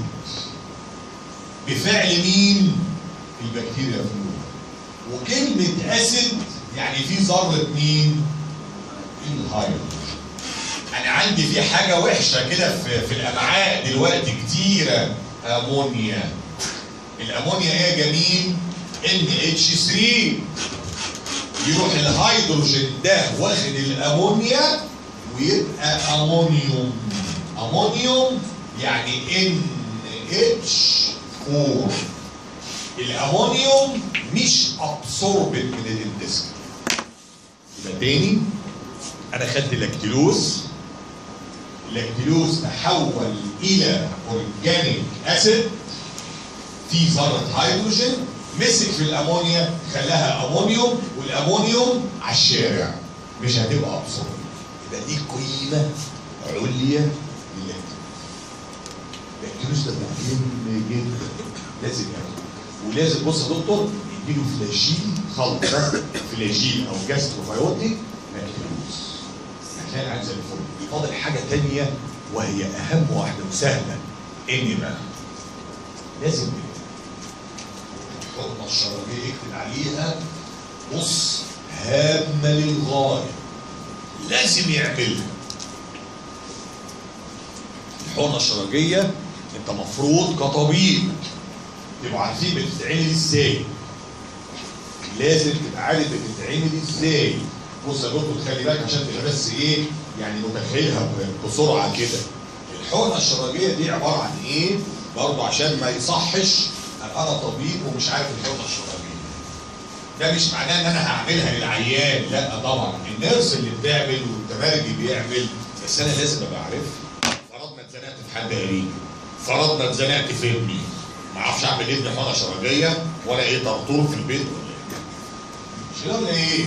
بفعل مين البكتيريا في الجوع وكلمه اسيد يعني في ذره مين الهايدروجين انا عندي في حاجه وحشه كده في, في الامعاء دلوقتي كتيره امونيا الامونيا ايه يا جميل ان اتش 3 يروح الهيدروجين ده واخد الامونيا ويبقى امونيوم امونيوم يعني ان اتش 4 الامونيوم مش ابسوربت من الانتستين يبقى تاني انا خدت لاكتيلوز اللاكتيلوز تحول الى اورجانيك اسيد في ذره هيدروجين مسك في الامونيا خلاها امونيوم والامونيوم على الشارع مش هتبقى ابسط يبقى دي قيمه عليا للاكتيلوز اللاكتيلوز ده مهم جدا لازم ياخده ولازم بص يا دكتور يديله فلاجيل خلطه فلاجيل او جاستروبايوتيك لاكتيلوز هتلاقي العيال زي الفل فاضل حاجه تانية وهي اهم واحده وسهله اني بقى لازم الحكمه الشرعيه يكتب عليها بص هامه للغايه لازم يعملها الحقنه الشرجيه انت مفروض كطبيب تبقوا عارفين بتتعمل ازاي لازم تبقى عارف بتتعمل ازاي بص يا دكتور خلي بالك عشان تبقى بس ايه يعني متخيلها ب- بسرعه كده الحقنه الشرجيه دي عباره عن ايه برضه عشان ما يصحش ابقى انا طبيب ومش عارف الحقنه الشرجيه ده مش معناه ان انا هعملها للعيان لا طبعا النيرس اللي بتعمل والتمرجي بيعمل بس انا لازم ابقى عارفها فرضنا اتزنقت في حد قريب فرضنا اتزنقت في ابني ما اعرفش اعمل ابني حقنه شرجيه ولا ايه طرطور في البيت ولا ايه مش كده ولا ايه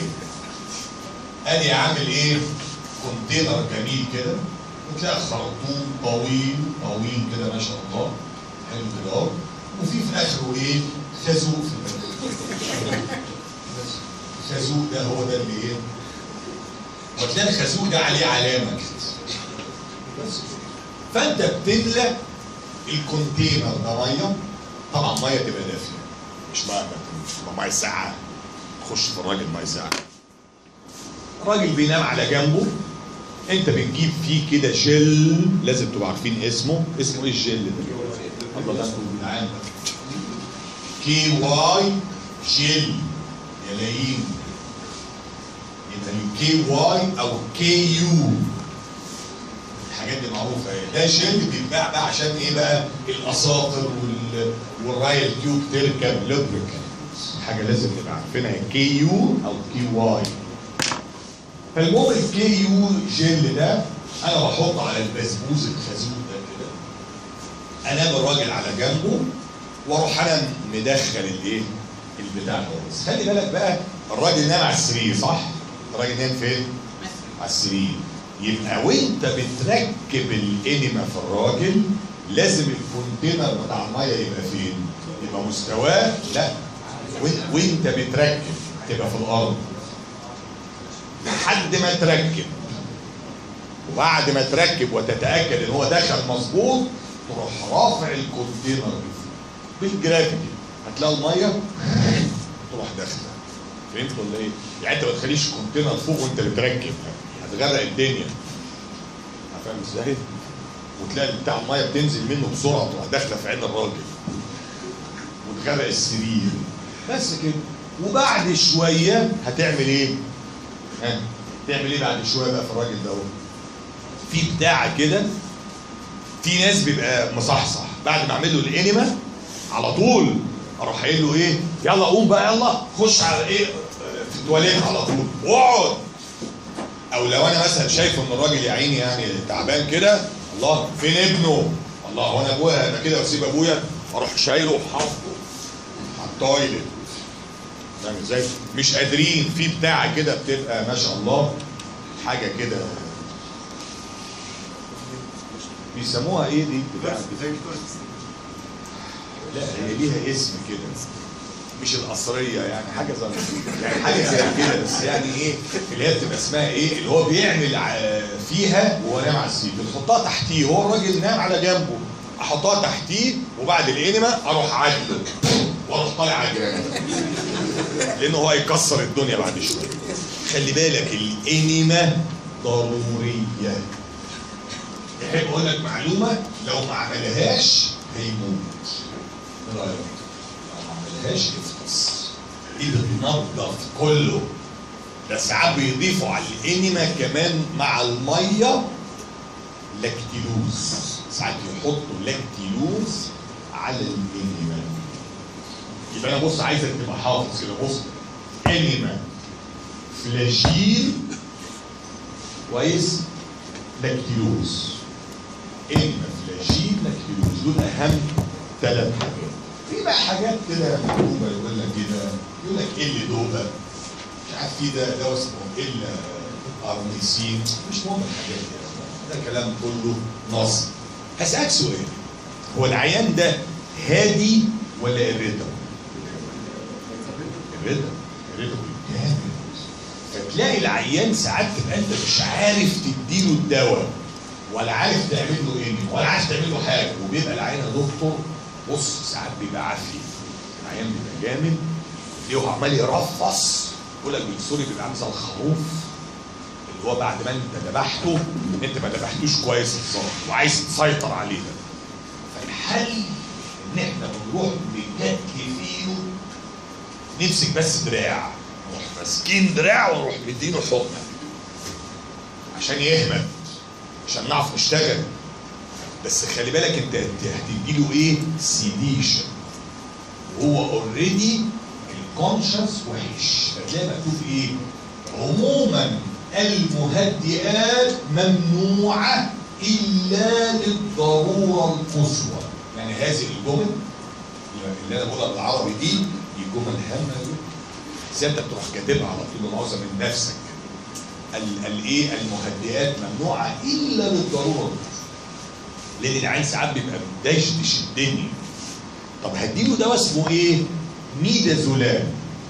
ادي عامل ايه كونتينر جميل كده وتلاقي خرطوم طويل طويل كده ما شاء الله حلو كده اهو وفي في اخره ايه خازوق في المكان الخازوق ده هو ده اللي ايه وتلاقي الخازوق ده عليه علامه كده بس فانت بتملى الكونتينر ده ميه طبعا ميه تبقى دافيه مش ميه مش ميه ساقعه تخش في الراجل ميه ساقعه الراجل بينام على جنبه انت بتجيب فيه كده جل لازم تبقوا عارفين اسمه اسمه ايه الجل ده الله ده جدعان كي واي جل يا لايين يبقى الكي واي او كي يو الحاجات دي معروفه ايه ده جل بيتباع بقى عشان ايه بقى الاساطر وال والرايل تيوب تركب لوبريكانت حاجه لازم نبقى عارفينها كي يو او كي واي فالمهم الكي يو جل ده انا بحط على البسبوس الخازوق ده كده انام الراجل على جنبه واروح انا مدخل الايه البتاع ده بس خلي بالك بقى الراجل نام على السرير صح الراجل نام فين على السرير يبقى وانت بتركب الانما في الراجل لازم الكونتينر بتاع الميه يبقى فين يبقى مستواه لا وإن- وانت بتركب تبقى في الارض لحد ما تركب وبعد ما تركب وتتاكد ان هو دخل مظبوط تروح رافع الكونتينر بالجرافيتي هتلاقي الميه تروح داخله فهمت ولا ايه؟ يعني انت ما تخليش الكونتينر فوق وانت بتركب هتغرق الدنيا فاهم ازاي؟ وتلاقي بتاع الميه بتنزل منه بسرعه تروح داخله في عين الراجل وتغرق السرير بس كده وبعد شويه هتعمل ايه؟ ها تعمل ايه بعد شويه بقى في الراجل ده في بتاع كده في ناس بيبقى مصحصح بعد ما اعمل له الانيما على طول اروح قايل له ايه يلا قوم بقى يلا خش على ايه في التواليت على طول واقعد او لو انا مثلا شايف ان الراجل يا عيني يعني تعبان كده الله فين ابنه الله هو انا ابويا انا كده واسيب ابويا اروح شايله وحاطه على التويلت فاهم ازاي مش قادرين في بتاع كده بتبقى ما شاء الله حاجه كده بيسموها ايه دي بتاع لا هي ليها اسم كده مش القصريه يعني حاجه زي يعني حاجه زي كده بس يعني ايه اللي هي بتبقى اسمها ايه اللي هو بيعمل ع- فيها وهو نايم على السرير بنحطها تحتيه هو الراجل نام على جنبه احطها تحتيه وبعد الانما اروح عدله واروح طالع على الجنب لانه هو هيكسر الدنيا بعد شويه خلي بالك الانما ضروريه يحب اقول لك معلومه لو ما عملهاش هيموت ايه رايك؟ لو ما عملهاش يفطس ايه بتنضف كله ده ساعات بيضيفوا على الانيما كمان مع الميه لاكتيلوز ساعات يحطوا لاكتيلوز على الانيما يبقى انا بص عايزك تبقى حافظ كده بص انيما فلاجيل كويس لاكتيلوز انيما فلاجيل لاكتيلوز دول اهم ثلاث حاجات في بقى حاجات كده مكتوبه يقول لك كده يقول لك ال دوبه مش عارف في ده دواء اسمه ال ارنيسين مش مهم الحاجات دي ده كلام كله نصب هسألك سؤال هو العيان ده هادي ولا irritable؟ irritable irritable جامد فتلاقي العيان ساعات تبقى انت مش عارف تديله الدواء ولا عارف تعمل له ايه ولا عارف تعمل له حاجه وبيبقى العيان يا دكتور بص ساعات بيبقى عافي العيان بيبقى جامد تلاقيه عمال يرفص يقول لك بالسوري بيبقى عامل زي الخروف اللي هو بعد ما انت ذبحته انت ما ذبحتوش كويس الصراحه وعايز تسيطر عليه ده فالحل ان احنا بنروح نجدل فيه نمسك بس دراع نروح ماسكين دراع ونروح مدينه حقنه عشان يهمد عشان نعرف نشتغل بس خلي بالك انت هتدي له ايه؟ سيديشن وهو اوريدي الكونشس وحش هتلاقي مكتوب ايه؟ عموما المهدئات ممنوعه الا للضروره القصوى يعني هذه الجمل اللي انا بقولها بالعربي دي دي جمل هامه قوي زي انت تروح كاتبها على طول مؤاخذه من نفسك ال- الايه المهدئات ممنوعه الا للضروره لان العين ساعات بيبقى مدشدش الدنيا طب هديله دواء اسمه ايه؟ ميدازولام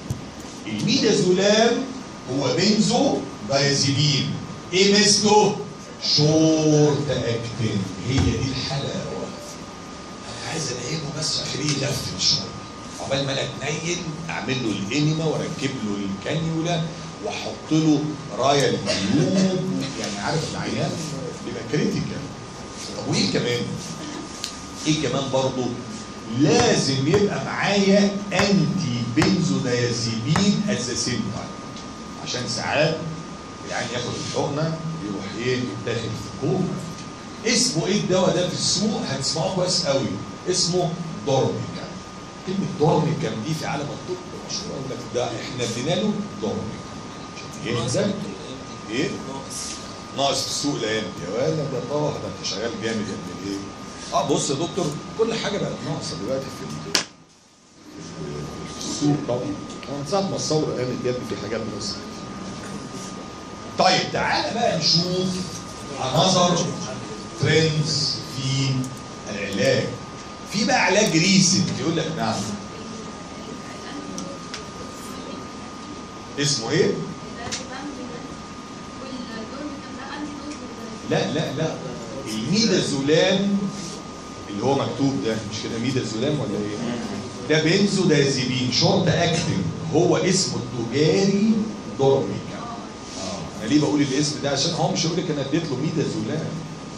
الميدازولام هو بنزو دايازيبين ايه مثله؟ شورت اكتين هي دي الحلاوه انا عايز الاقيه بس اخليه يلفت شويه عقبال ما انا اتنيل اعمل له الانيما واركب له الكانيولا واحط له رايه الجيوب يعني عارف العيان بيبقى كريتيكال طب وايه كمان؟ ايه كمان برضه؟ لازم يبقى معايا انتي بنزودايازيبين ات ذا سيم تايم عشان ساعات يعني ياخد الحقنه يروح ايه داخل في كوما اسمه ايه الدواء ده في السوق هتسمعوه كويس قوي اسمه دورميكان كلمه دورميكان دي في عالم الطب مشهوره يقول لك ده احنا ادينا له دورميكان ايه ده؟ ايه؟ ناقص في السوق الايام دي يا ولد ده طبعا ده انت شغال جامد يا ابن الايه؟ اه بص يا دكتور كل حاجه بقت ناقصه دلوقتي في ال- في السوق طبعا آه، من ساعه ما الثوره قامت يا ابني في حاجات بس طيب تعالى بقى نشوف انظر ترندز في العلاج في بقى علاج ريسنت يقول لك نعم اسمه ايه؟ لا لا لا الميدازولام اللي هو مكتوب ده مش كده ميدازولام ولا ايه؟ ده بنزودازيبين شورت اكتنج هو اسمه التجاري دورميكا اه انا ليه بقول الاسم ده عشان هو مش هيقول لك انا اديت له ميدازولام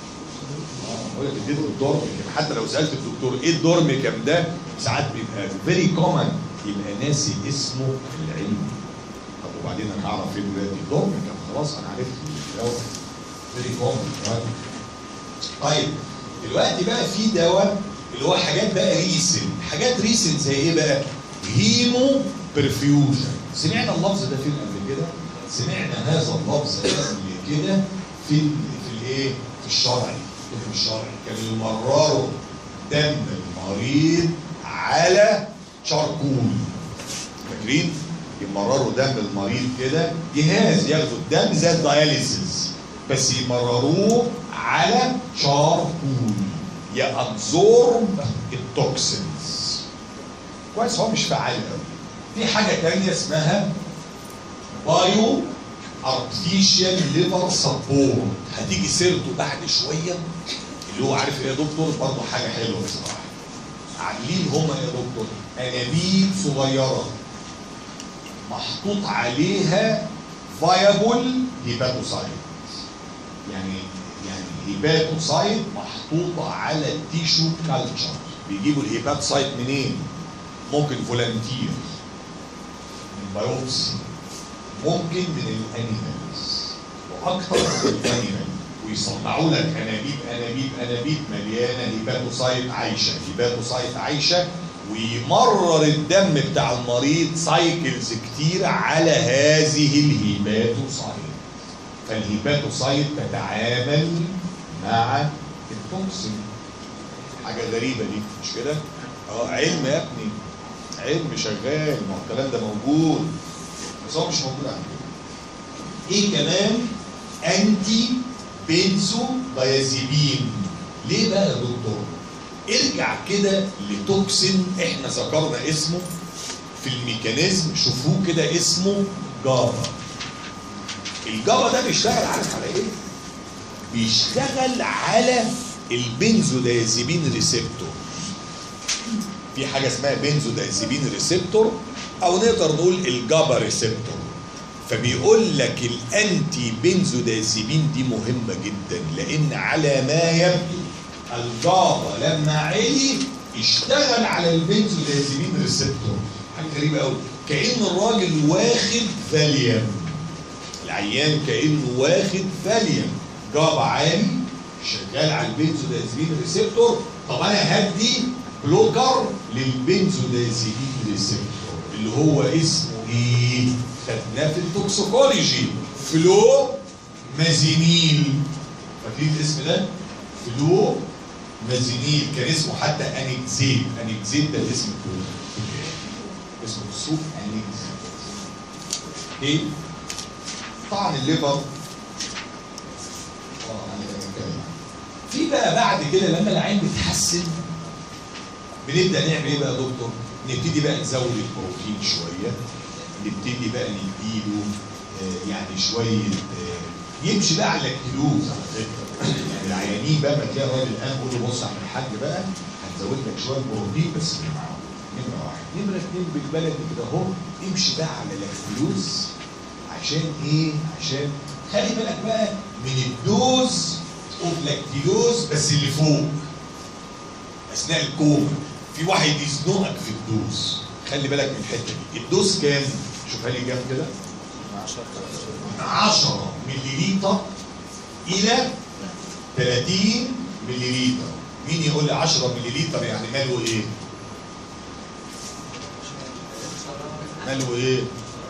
اه هقول لك اديت له الدورميكام حتى لو سالت الدكتور ايه الدورميكام ده ساعات بيبقى فيري كومن يبقى ناسي اسمه العلمي طب وبعدين انا هعرف ايه دلوقتي الدورميكام خلاص انا عرفت فيري كومن طيب دلوقتي بقى في دواء اللي هو حاجات بقى ريسن حاجات ريسن زي ايه بقى هيمو برفيوجن سمعنا اللفظ ده فين قبل كده سمعنا هذا اللفظ ده قبل كده في ال- في الايه في الشرعي في الشرعي كان يمرروا دم المريض على شاركول فاكرين يمرروا دم المريض كده جهاز ياخدوا الدم زي الدياليسيس بس يمرروه على شاركول يابزورب التوكسينز كويس هو مش فعال قوي في حاجه تانية اسمها بايو ارتفيشال ليفر سبورت هتيجي سيرته بعد شويه اللي هو عارف ايه يا دكتور برضه حاجه حلوه بصراحه عاملين هما يا دكتور انابيب صغيره محطوط عليها فايبل هيباتوسايت يعني يعني هيباتوسايت محطوطه على التيشو كالتشر بيجيبوا الهيباتوسايت منين؟ ممكن فولنتير من بايوبسي ممكن من الانيمالز واكثر من الانيمال ويصنعوا لك انابيب انابيب انابيب مليانه هيباتوسايت عايشه هيباتوسايت عايشه ويمرر الدم بتاع المريض سايكلز كتير على هذه الهيباتوسايت فالهيباتوسايت تتعامل مع التوكسين حاجه غريبه دي مش كده؟ اه علم يا ابني علم شغال ما هو الكلام ده موجود بس هو مش موجود عندنا ايه كمان انتي بنزو دايازيبين ليه بقى يا دكتور ارجع كده لتوكسين احنا ذكرنا اسمه في الميكانيزم شوفوه كده اسمه جابا الجابا ده بيشتغل عارف على ايه بيشتغل على البنزودايازيبين ريسبتور في حاجه اسمها بنزودايازيبين ريسبتور او نقدر نقول الجابا ريسبتور فبيقول لك الانتي بنزودايازيبين دي مهمه جدا لان على ما يبدو الجابا لما علي اشتغل على البنزودايازيبين ريسبتور حاجه غريبه قوي كان الراجل واخد فاليوم العيان كانه واخد فاليوم جابا عالي شغال على البنزودايازيبين ريسبتور طب انا هدي بلوكر للبنزودايازيبين ريسبتور اللي هو اسمه ايه؟ خدناه في التوكسيكولوجي فلو مازينيل فاكرين الاسم ده؟ فلو مازينيل كان اسمه حتى انكزيب انكزيب ده الاسم الكوري اسمه السوق انكزيب ايه؟ طعن الليفر اه أنا بتكلم. في بقى بعد كده لما العين بتحسن بنبدا نعمل ايه بقى يا دكتور؟ نبتدي بقى نزود البروتين شويه نبتدي بقى نديله آه، يعني شويه آه، يمشي بقى على الكيلوز على فكره يعني العيانين بقى ما تلاقي الراجل قام يقول له بص يا عم الحاج بقى هنزود لك شويه بروتين بس بالمعروف نمره واحد نمره اثنين بالبلد كده اهو امشي بقى على اللاكتيلوز عشان ايه؟ عشان خلي بالك بقى من الدوز اوف لاكتيلوز بس اللي فوق اثناء الكوما في واحد يزنقك في الدوز خلي بالك من الحته دي الدوز كام؟ شوفها لي جنب كده من 10 ملليلتر الى 30 ملليلتر مين يقول لي 10 ملليلتر يعني ماله ايه؟ ماله ايه؟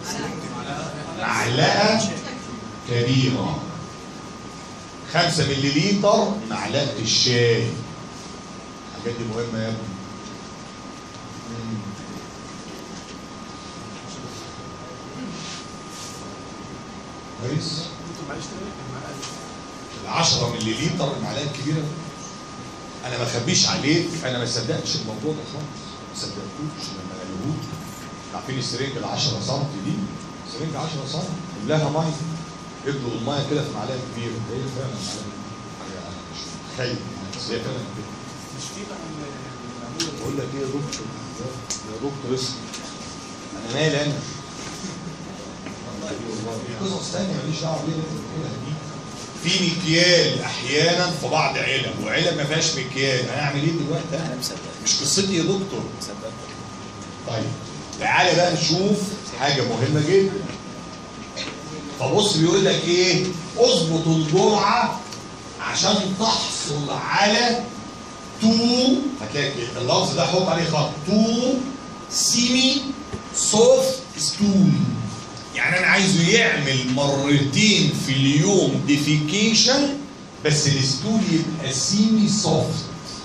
معلقه كبيره 5 ملليلتر معلقه الشاي الحاجات دي مهمه يا ابني مم. كويس معلش تاني معلش. ال 10 ملليلتر المعلقه الكبيره انا ما اخبيش عليك انا ما صدقتش الموضوع ده خالص ما صدقتوش لما قالوه لي. عارفين السرنج ال 10 سم دي سرنج 10 سم كلها ميه ادوا الميه كده في معلقه كبيره هي فعلا معلقه كبيرة. تخيل ازاي فعلا مش في بقى ال- العمود بقول لك ايه يا دكتور يا دكتور اسمع انا مالي انا قصص ثانيه ماليش دعوه بيها في مكيال احيانا في بعض علب وعلب ما فيهاش مكيال هنعمل ايه دلوقتي انا أنا؟ مصدق مش قصتي يا دكتور مصدق طيب تعالى بقى نشوف حاجه مهمه جدا فبص بيقول لك ايه اظبط الجرعه عشان تحصل على تو هتلاقي اللفظ ده حط عليه خط تو سيمي سوفت ستول يعني انا عايزه يعمل مرتين في اليوم ديفيكيشن بس الستول يبقى سيمي سوفت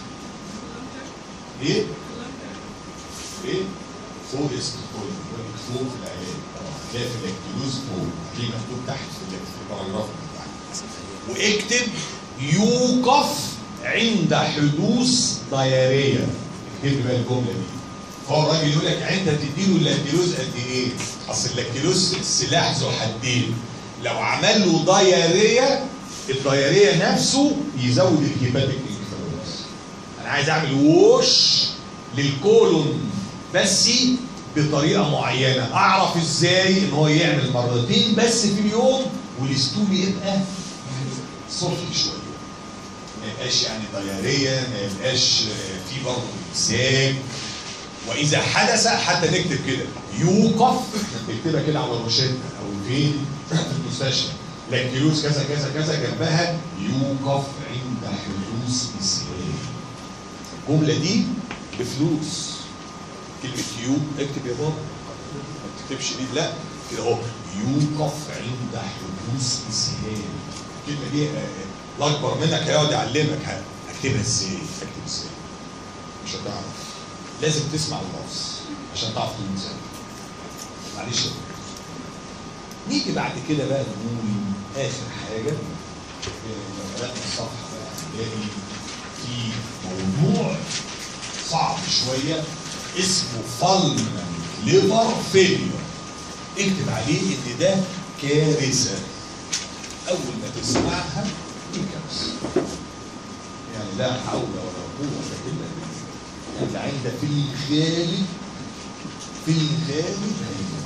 ايه؟ ايه؟ فوق اسم فوق فوق في العيان هتلاقي في الاكتلوز فوق هتلاقي مكتوب تحت في الباراجراف بتاعك واكتب يوقف عند حدوث ضياريه اكتب بقى الجمله دي هو الراجل يقول لك انت تديله اللاكتيلوز قد ايه؟ اصل اللاكتيلوز سلاح ذو حدين لو عمل له ضياريه الضياريه نفسه يزود الهيباتيك انفلونس انا عايز اعمل ووش للكولون بس بطريقه معينه اعرف ازاي ان هو يعمل مرتين بس في اليوم والستول يبقى يعني سوفت شويه ما يبقاش يعني ضياريه ما يبقاش آه، في برضه امساك واذا حدث حتى نكتب كده يوقف نكتبها كده على الروشته او فين في المستشفى لاكتيلوز كذا كذا كذا جنبها يوقف عند حدوث اسهال الجمله دي بفلوس كلمه يو اكتب يا بابا ما تكتبش دي لا كده اهو يوقف عند حدوث اسهال الكلمه دي آه، آه، الاكبر منك هيقعد يعلمك ه- هكتبها ازاي اكتب ازاي مش هتعرف لازم تسمع اللفظ عشان تعرف تقول ازاي معلش يا دكتور. نيجي بعد كده بقى نقول اخر حاجه آه، لما بدأنا الصفحه بقى هنلاقي في موضوع صعب شويه اسمه فالمن ليفر فيلير اكتب عليه ان ده كارثه اول ما تسمعها دي كارثه يعني لا حول ولا قوه الا بالله يعني العين ده في الغالب في الغالب هيموت.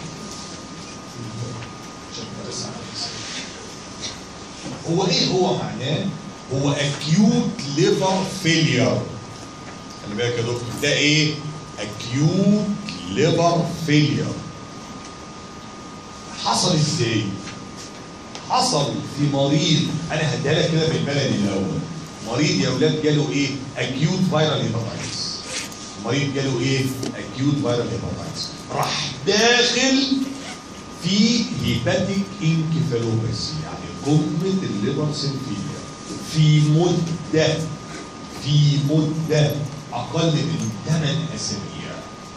عشان بس على هو ايه هو معناه؟ هو acute liver failure خلي بالك يا دكتور ده ايه؟ acute liver failure حصل ازاي؟ حصل في مريض انا هديها لك كده بالبلدي الاول مريض يا اولاد جاله ايه؟ acute viral hepatitis مريض جاله ايه؟ acute viral hepatitis راح داخل في هيباتيك انكفالوباسي يعني قمه الليفر سيلفيليا في مده في مده اقل من 8 اسابيع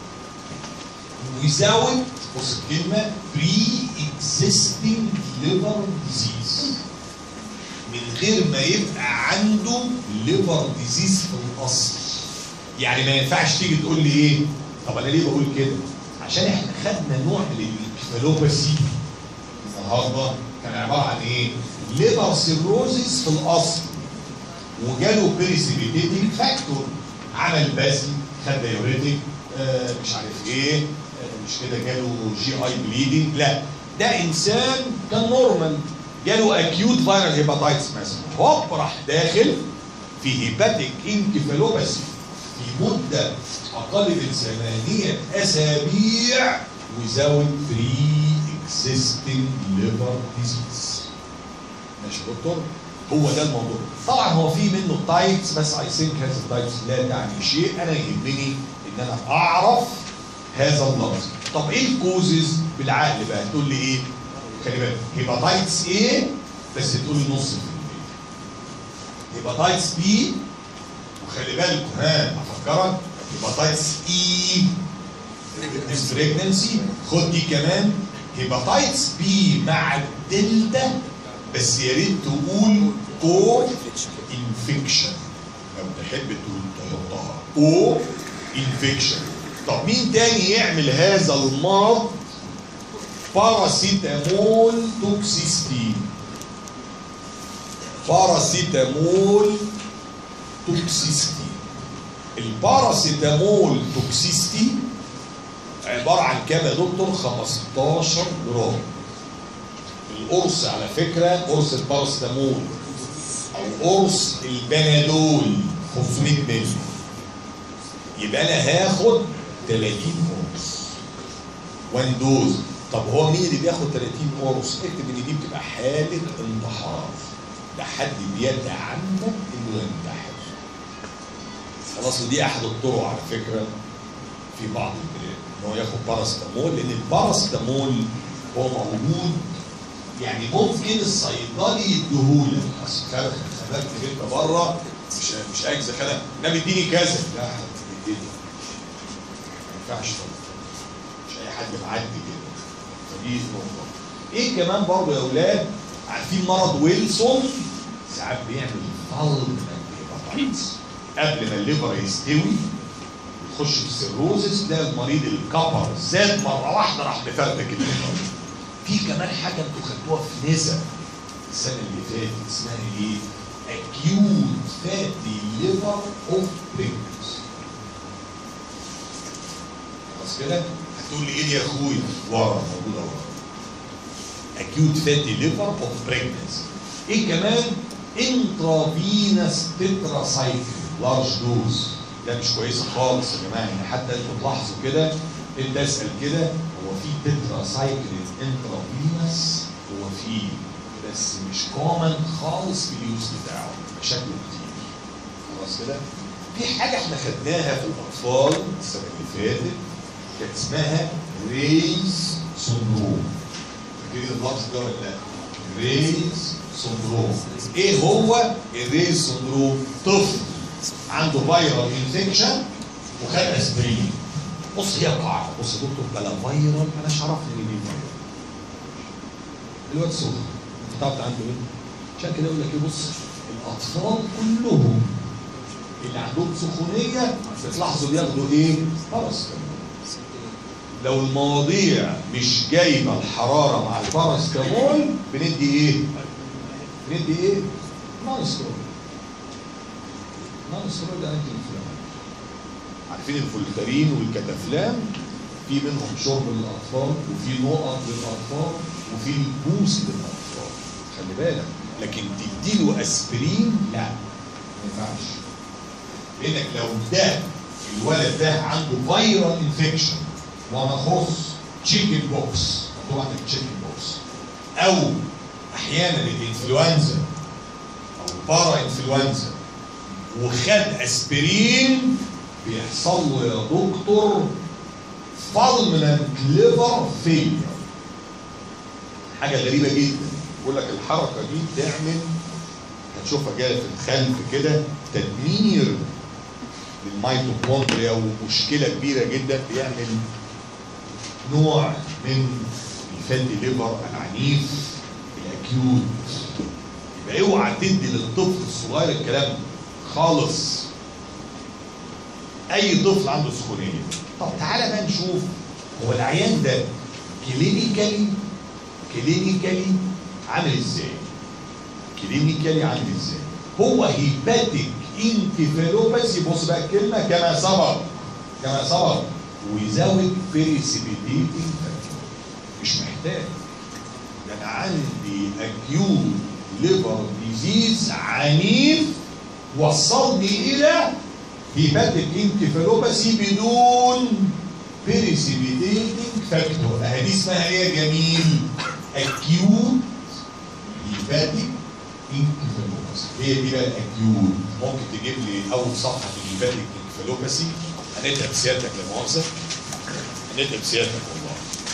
ويزود بص الكلمه بري اكزيستنج ليفر ديزيز من غير ما يبقى عنده ليفر ديزيز في الاصل يعني ما ينفعش تيجي تقول لي ايه طب انا ليه بقول كده عشان احنا خدنا نوع من الانكفالوباسي النهارده كان عباره عن ايه ليفر سيروزيس في الاصل وجاله بيريسيبيتيتنج فاكتور عمل باسل خد دايوريتك آه مش عارف ايه آه مش كده جاله جي اي بليدنج لا ده انسان كان نورمال جاله اكيوت فايرال هيباتايتس مثلا هوب راح داخل في هيباتيك انكفالوباسي في مده اقل من ثمانيه اسابيع ويزود بري اكزيستنج ليفر ديزيز ماشي يا دكتور هو ده الموضوع طبعا هو في منه تايبس بس اي ثينك هذا التايبس لا تعني شيء انا يهمني ان انا اعرف هذا اللفظ طب ايه الكوزز بالعقل بقى تقول لي ايه خلي بالك هيباتايتس ايه بس تقول لي نص في المية هيباتايتس بي وخلي بالك ها افكرك هيباتايتس اي بريجننسي خد دي كمان هيباتايتس بي مع الدلتا بس يا ريت تقول كو انفكشن لو تحب تقول تحطها او انفكشن طب مين تاني يعمل هذا المرض باراسيتامول توكسيستي باراسيتامول توكسيستي الباراسيتامول توكسيستي عباره عن كام يا دكتور 15 جرام القرص على فكره قرص الباراسيتامول او قرص البنادول 500 مللي يبقى انا هاخد 30 قرص وان دوز طب هو مين اللي بياخد 30 قرص؟ اكتب ان دي بتبقى حاله انتحار ده حد بيتعمد انه ينتحر خلاص ودي احد الطرق على فكره في بعض البلاد ان هو ياخد باراسيتامول لان الباراسيتامول هو موجود يعني ممكن الصيدلي يديهولك اصل خلك خلك انت بره مش مش اجزى خلك نبي اديني كذا لا حد ما ينفعش طبعا مش اي حد معدي كده فدي نقطه ايه كمان برضه يا اولاد عارفين مرض ويلسون ساعات بيعمل فالمنت قبل ما الليفر يستوي يخش في السيروزس تلاقي المريض الكبر زاد مره واحده راح مفرتك الليفر في كمان حاجه انتوا خدتوها في نزا السنه اللي فاتت اسمها ايه؟ acute fatty liver of pregnancy خلاص كده؟ هتقول لي ايه دي يا اخويا؟ ورا موجوده ورا acute fatty liver of pregnancy ايه كمان؟ intravenous tetracycline large dose ده مش كويسه خالص يا جماعه يعني حتى انتوا تلاحظوا كده انت اسال كده هو في تتراسايكلين انترافينس هو في بس مش كومن خالص في اليوز بتاعه بشكل كتير خلاص كده في حاجه احنا خدناها في الاطفال السنه اللي فاتت كانت اسمها ريز سندروم فاكرين اللفظ ده ولا لا؟ ريز سندروم ايه هو الريز سندروم؟ طفل عنده فيرال انفكشن وخد اسبرين بص هي قاعده بص يا دكتور بلا فيرال انا مش عارف ان دي فيرال الواد سخن انت تعرف عنده ايه؟ عشان كده يقول لك ايه بص الاطفال كلهم اللي عندهم سخونيه بتلاحظوا بياخدوا ايه؟ باراسيتامول لو المواضيع مش جايبه الحراره مع الباراسيتامول بندي ايه؟ بندي ايه؟ نون سترويد نون سترويد انتي انفلاماتوري عارفين الفولتارين والكتافلام في منهم شرب للاطفال وفي نقط للاطفال وفي البوس للاطفال خلي بالك لكن تديله اسبرين لا ما ينفعش لانك لو ده الولد ده عنده فيرال انفكشن ونخص تشيكن بوكس طبعا التشيكن بوكس او احيانا الانفلونزا او بارا انفلونزا وخد اسبرين بيحصل له يا دكتور فالمنت ليفر فيلير حاجه غريبه جدا بيقول لك الحركه دي بتعمل هتشوفها جايه في الخلف كده تدمير للميتوكوندريا ومشكله كبيره جدا بيعمل نوع من الفاتي ليفر العنيف الاكيوت يبقى اوعى تدي للطفل الصغير الكلام ده خالص اي طفل عنده سخونيه طب تعالى بقى نشوف هو العيان ده كلينيكالي كلينيكالي عامل ازاي كلينيكالي عامل ازاي هو هيباتيك انكفالوباثي بص بقى الكلمه كما سبق كما سبق ويزود بريسيبيتيتنج مش محتاج ده انا عندي اكيوت ليفر ديزيز عنيف وصلني الى هيباتيك انكفالوباثي بدون بريسيبيتيتنج فاكتور اهي دي اسمها ايه يا جميل؟ اكيوت هيباتيك انكفالوباثي هي دي بقى الاكيوت ممكن تجيب لي اول صفحه في الهيباتيك انكفالوباثي هنبدا بسيادتك لا مؤاخذه هنبدا بسيادتك والله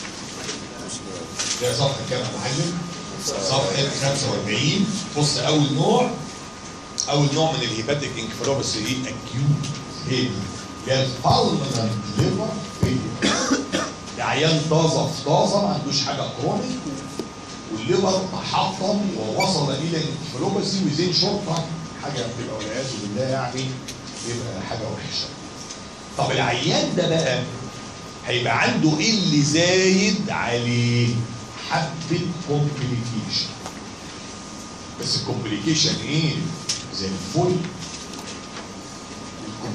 ده صفحه كام يا معلم؟ صفحه 45 بص اول نوع اول نوع من الهيباتيك انكفالوباثي ايه؟ اكيوت هي هي البالمنت ليفر فيلير ده عيان طازه في طازه ما عندوش حاجه كرونيك والليفر تحطم ووصل الى الانكفالوباثي وزين شرطه حاجه بتبقى والعياذ بالله يعني يبقى حاجه وحشه طب العيان ده بقى هيبقى عنده ايه اللي زايد عليه حبه كومبليكيشن بس الكومبليكيشن ايه زي الفل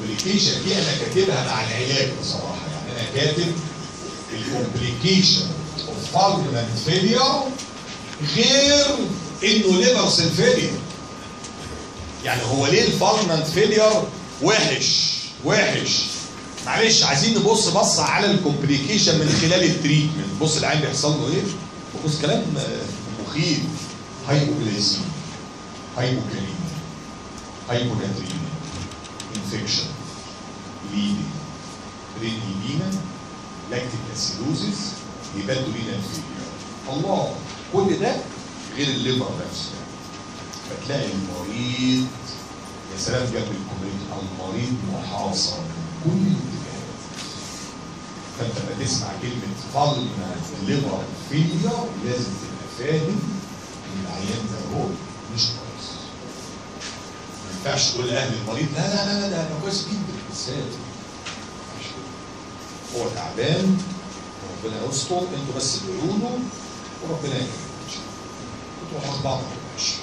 الكومبليكيشن دي انا كاتبها مع العلاج بصراحه يعني انا كاتب الكومبليكيشن اوف فالمنت فيلير غير انه ليفر سيل فيلير يعني هو ليه الفالمنت فيلير وحش وحش معلش عايزين نبص بص على الكومبليكيشن من خلال التريتمنت بص العين بيحصل له ايه بص كلام آه، مخيف هايبوجليسيميا هايبوكاليميا هايبوناتريميا انفكشن ليدنج برينيلينا لاكتيك اسيدوزيس هيباتورينا فيلير الله كل ده غير الليفر نفسه فتلاقي المريض يا سلام جنب الكوميدي المريض محاصر من كل الاتجاهات فانت لما تسمع كلمه فالنا ليفر فيلير لازم تبقى فاهم ان العيان ده هو مش كويس ما ينفعش تقول لاهل المريض لا لا لا لا ده انا كويس جدا بس هي ما ينفعش كده. هو تعبان وربنا يستر انتوا بس ادعوا له وربنا يكرمه ان شاء الله انتوا مع بعض ما يبقاش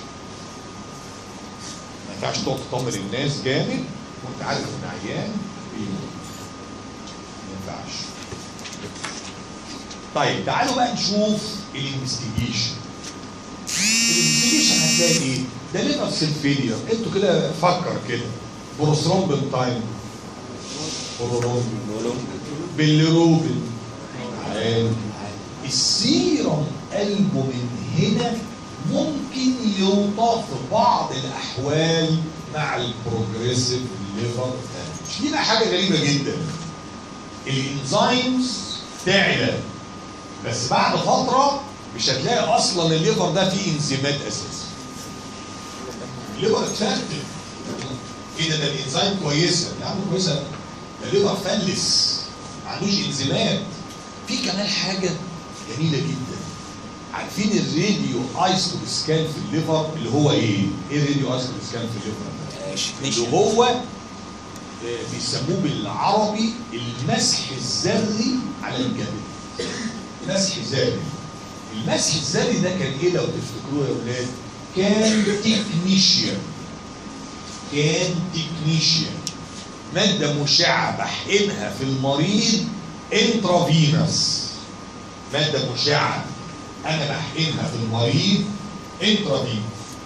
ما ينفعش تقعد تطمن الناس جامد وانت عارف ان عيان بيموت ما ينفعش طيب تعالوا بقى نشوف الانفستيجيشن الانفستيجيشن هتلاقي ايه؟ ده ليفر سيل فيلير انتوا كده فكر كده بروسترومبين تايم برورومبين بالروبين عالي السيرم قلبه من هنا ممكن يوطى في بعض الاحوال مع البروجريسيف ليفر دامج دي بقى حاجه غريبه جدا الانزيمز تعلى بس بعد فتره مش هتلاقي اصلا الليفر ده فيه انزيمات اساسا الليفر اتفرد ايه ده ده الانزيم كويسه يا عم كويسه ده الليفر فلس ما عندوش انزيمات في كمان حاجه جميله جدا عارفين الراديو ايسكوب سكان في الليفر اللي هو ايه؟ ايه الراديو ايسكوب سكان في الليفر؟ اللي هو آه، بيسموه بالعربي المسح الذري على الجبل مسح ذري المسح الذري ده كان ايه لو تفتكروه يا اولاد؟ كان تكنيشيان كان تكنيشيان مادة مشعة بحقنها في المريض انترافينوس مادة مشعة أنا بحقنها في المريض انترافينوس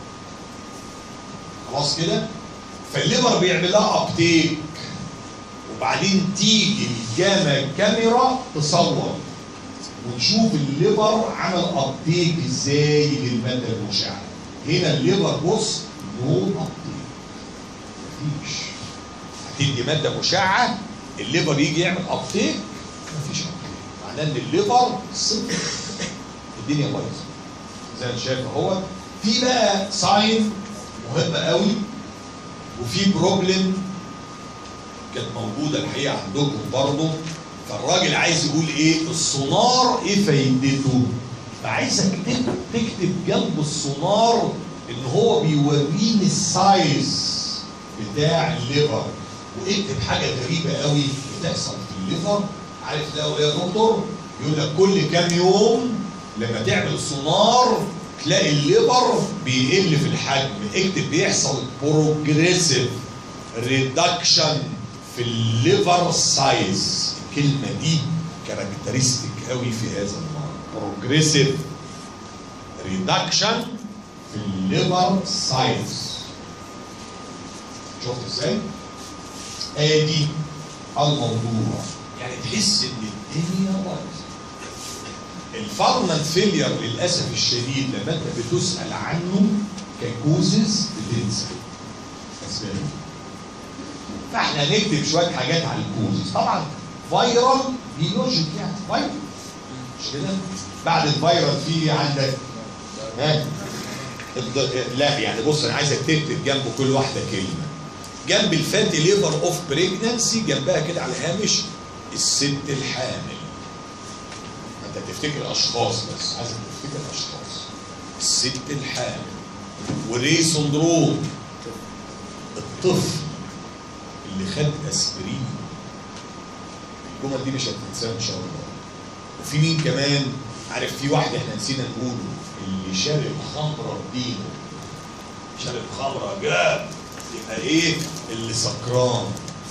خلاص كده؟ فالليفر بيعمل لها ابتيك وبعدين تيجي الجاما كاميرا تصور وتشوف الليفر عمل ابتيك ازاي للماده المشعه هنا الليفر بص نو ابتيك مفيش هتدي ماده مشعه الليفر يجي يعمل ابتيك مفيش ابتيك معناه ان الليفر صفر الدنيا بايظه زي ما انت شايف اهو في بقى ساين مهمه قوي وفي بروبلم كانت موجوده الحقيقه عندكم برضه فالراجل عايز يقول ايه السونار ايه فايدته فعايزك تكتب تكتب جنب السونار ان هو بيوريني السايز بتاع الليفر واكتب حاجه غريبه قوي بتحصل في الليفر عارف ده ايه يا دكتور يقول لك كل كام يوم لما تعمل سونار تلاقي الليفر بيقل في الحجم اكتب بيحصل بروجريسيف ريدكشن في الليفر سايز الكلمه دي كاركترستيك قوي في هذا المرض بروجريسيف ريدكشن في الليفر سايز شفت ازاي؟ ادي الموضوع يعني تحس ان الدنيا بايظه الفارمنت فيلير للاسف الشديد لما انت بتسال عنه ككوزز بتنسى اسبابه فاحنا هنكتب شويه حاجات على الكوزز طبعا فايرال دي لوجيك يعني فايرال مش كده بعد الفايرال في عندك ها الض- لا يعني بص انا عايزك تكتب جنب كل واحده كلمه جنب الفاتي ليفر اوف بريجنانسي جنبها كده على الهامش الست الحامل انت تفتكر اشخاص بس عايزك تفتكر اشخاص الست الحامل وري سندروم الطفل اللي خد اسبرين الجمل دي مش هتنساها ان شاء الله وفي مين كمان عارف في واحد احنا نسينا نقوله اللي شارب خمره بدينه شارب خمره جاب يبقى ايه اللي سكران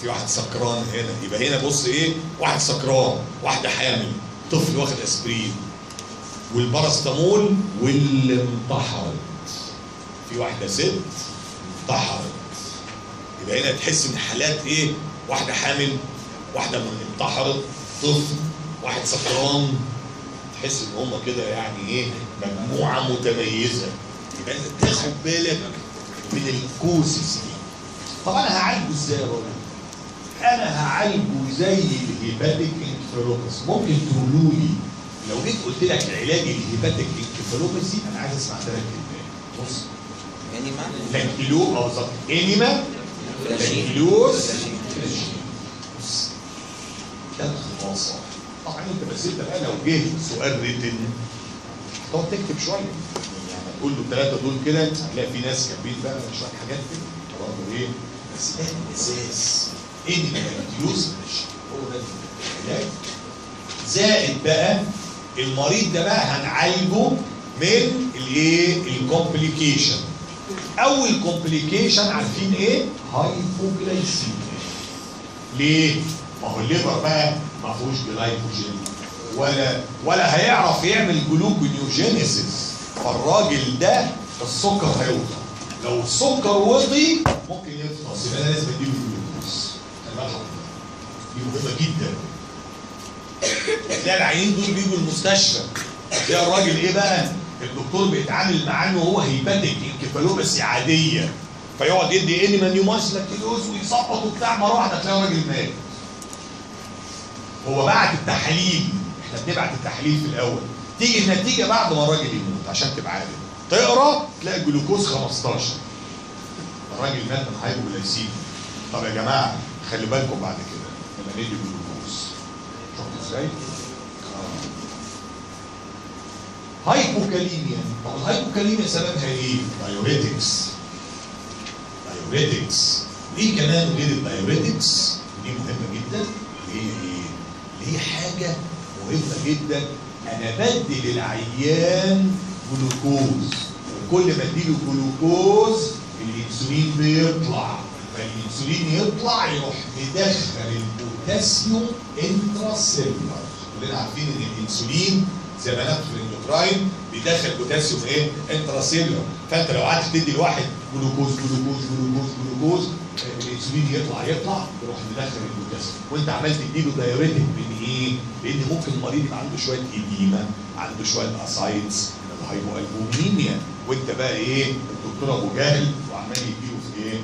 في واحد سكران هنا يبقى هنا بص ايه واحد سكران واحده حامل طفل واخد اسبرين والبارستامول واللي انتحرت في واحده ست انتحرت يبقى هنا تحس ان حالات ايه واحده حامل واحده من انتحرت طفل واحد سكران تحس ان هم كده يعني ايه مجموعه متميزه يبقى انت تاخد بالك من الكوزز دي طب انا هعالجه ازاي يا راجل؟ انا هعالجه زي الهيباتيك انكفالوباثي ممكن تقولوا لي لو جيت قلت لك علاج الهيباتيك انكفالوباثي انا عايز اسمع ثلاث كلمات بص يعني معنى لاكتيلو او بالظبط انيما فلاشين. لاكتيلوز فلاشين. فلاشين. بص ده الخلاصه طبعا انت بس انت بقى لو جه سؤال ريتن تقعد تكتب شويه يعني تقول له الثلاثه دول كده هتلاقي في ناس كاتبين بقى شويه حاجات كده برضه ايه بس ده الاساس انيما لاكتيلوز فلاشين هو ده العلاج زائد بقى المريض ده بقى هنعالجه من الايه الكومبليكيشن اول كومبليكيشن عارفين ايه هايبوجلايسيميا ليه ما هو الليفر بقى ما فيهوش جلايكوجين ولا ولا هيعرف يعمل جلوكونيوجينيسيس فالراجل ده السكر هيوطى لو السكر وطي ممكن يفطس يبقى انا لازم اديله جلوكوز خلي بالك حضرتك. دي مهمه جدا تلاقي العيانين دول بيجوا المستشفى تلاقي الراجل ايه بقى الدكتور بيتعامل معاه انه هو هيباتيك انكفالوباسي عاديه فيقعد يدي انيما نيوماس لاكتيلوز ويسقط وبتاع مره واحده تلاقي الراجل مات هو بعت التحاليل احنا بنبعت التحاليل في الاول تيجي النتيجه بعد ما الراجل يموت عشان تبقى عارف تقرا تلاقي الجلوكوز 15 الراجل مات من هايبوجلايسيميا طب يا جماعه خلي بالكم بعد كده لما ندي جلوكوز شفتوا ازاي؟ آه. هايبوكاليميا طب الهايبوكاليميا سببها ايه؟ دايوريتكس دايوريتكس ليه كمان غير الدايوريتكس دي مهمه جدا اللي هي ايه؟ اللي هي حاجه مهمه جدا انا بدي للعيان جلوكوز وكل ما اديله جلوكوز الانسولين بيطلع فالانسولين يطلع يروح مدخل البوتاسيوم انترا سيلولار كلنا عارفين ان الانسولين زي ما ناخد في الاندوكراين بيدخل بوتاسيوم ايه انترا سيلولار فانت لو قعدت تدي لواحد جلوكوز جلوكوز جلوكوز جلوكوز آه، الانسولين يطلع يطلع يروح مدخل البوتاسيوم وانت عمال تديله دايوريتك من ايه؟ لان ممكن المريض يبقى عنده شويه ايديما عنده شويه اسايتس من الهايبوالبومينيا وانت بقى ايه الدكتور ابو جهل وعمال يديله في ايه؟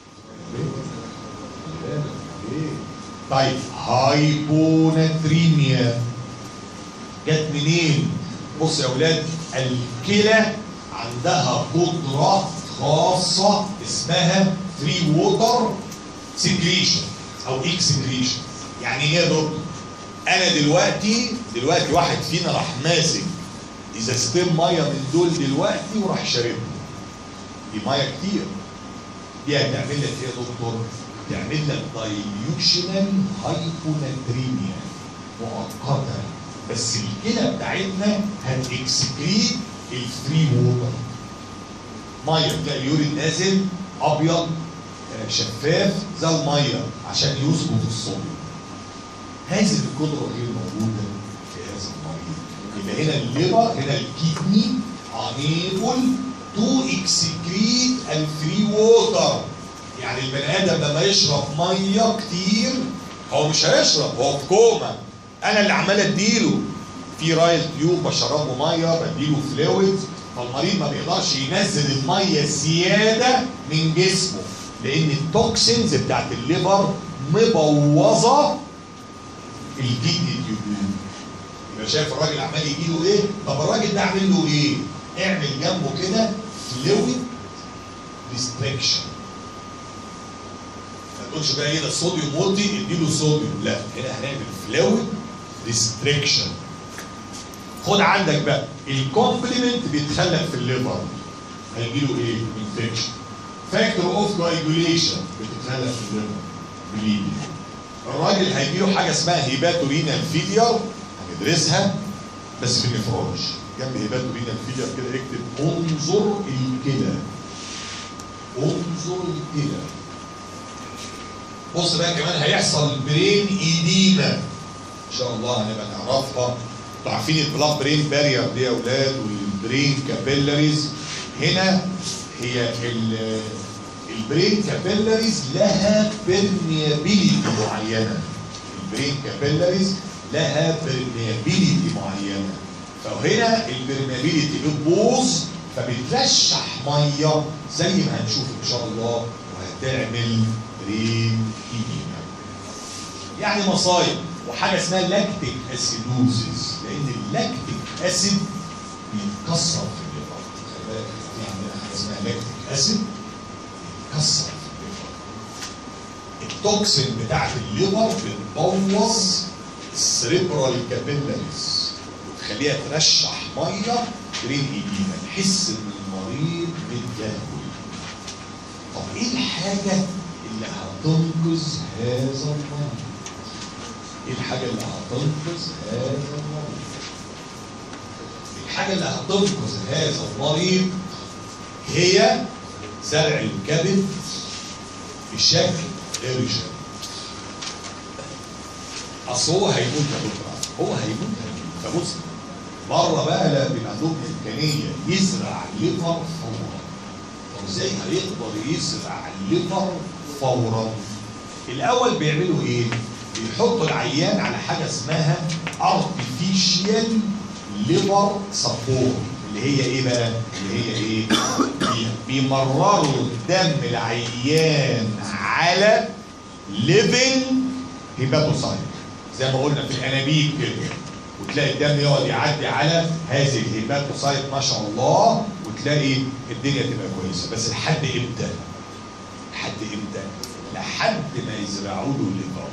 طيب هايبوناتريميا جت منين؟ بص يا اولاد الكلى عندها قدره خاصه اسمها فري ووتر سكريشن او اكسكريشن يعني ايه يا دكتور؟ انا دلوقتي دلوقتي واحد فينا راح ماسك ازازتين ميه من دول دلوقتي وراح شاربهم دي ميه كتير دي هتعمل لك ايه يا دكتور؟ تعمل لك دايليوشنال هايبوناتريميا مؤقته بس الكلى بتاعتنا هتكسكريت الفري ووتر ميه تلاقي اليورين نازل ابيض آه، شفاف زي الميه عشان يظبط الصوديوم هذه القدره غير موجوده في هذا المريض يبقى هنا الليبر هنا الكدني unable to excrete الفري ووتر يعني البني ادم لما يشرب ميه كتير هو مش هيشرب هو في كوما انا اللي عمال اديله في رايل تيوب بشربه ميه بديله فلويدز فالمريض ما بيقدرش ينزل الميه الزياده من جسمه لان التوكسينز بتاعت الليفر مبوظه الكدني تيوب يبقى شايف الراجل عمال يجيله ايه طب الراجل ده اعمل له ايه اعمل جنبه كده فلويد ريستريكشن ما تقولش بقى ايه ده الصوديوم وطي اديله صوديوم لا هنا هنعمل فلويد ريستريكشن خد عندك بقى الكومبلمنت بيتخلق في الليفر هيجيله ايه انفكشن فاكتور اوف كواجوليشن بتتخلق في الليفر بليدنج الراجل هيجيله حاجه اسمها هيباتورينال فيلير هندرسها بس في النفراج جنب هيباتورينال فيلير كده اكتب انظر الكلى انظر الكلى بص بقى كمان هيحصل برين ايديما ان شاء الله هنبقى نعرفها انتوا عارفين البلاد برين بارير دي يا اولاد والبرين كابيلاريز هنا هي ال- البرين كابيلاريز لها بيرميابيليتي معينه البرين كابيلاريز لها بيرميابيليتي معينه فهنا البرميابيليتي بتبوظ فبترشح ميه زي ما هنشوف ان شاء الله وهتعمل برين ايديما يعني مصايب وحاجه اسمها لاكتيك اسيدوزيس لان اللاكتيك اسيد بيتكسر في الليفر خلي بالك في عندنا حاجه اسمها لاكتيك اسيد بيتكسر في الليفر التوكسين بتاعت الليفر بتبوظ السريبرال كابيلاريز وتخليها ترشح ميه برين ايديما نحس ان المريض متدهول طب ايه الحاجه اللي هتنقذ هذا المريض ايه الحاجه اللي هتنقذ هذا المريض الحاجه اللي هتنقذ هذا المريض هي زرع الكبد بشكل غير شرعي اصل هو هيموت يا دكتور هو هيموت هيموت فبص بره بقى لا بيبقى عندهم امكانيه يزرع ليفر فورا طب ازاي هيقدر يزرع الليفر فورا الاول بيعملوا ايه بيحطوا العيان على حاجه اسمها artificial liver support اللي هي ايه بقى اللي هي ايه بي- بيمرروا دم العيان على ليفل هيباتوسايت زي ما قلنا في الانابيب كده وتلاقي الدم يقعد يعدي على هذه الهيباتوسايت ما شاء الله وتلاقي الدنيا تبقى كويسه بس لحد امتى؟ لحد امتى؟ لحد ما يزرعوا له الليفر.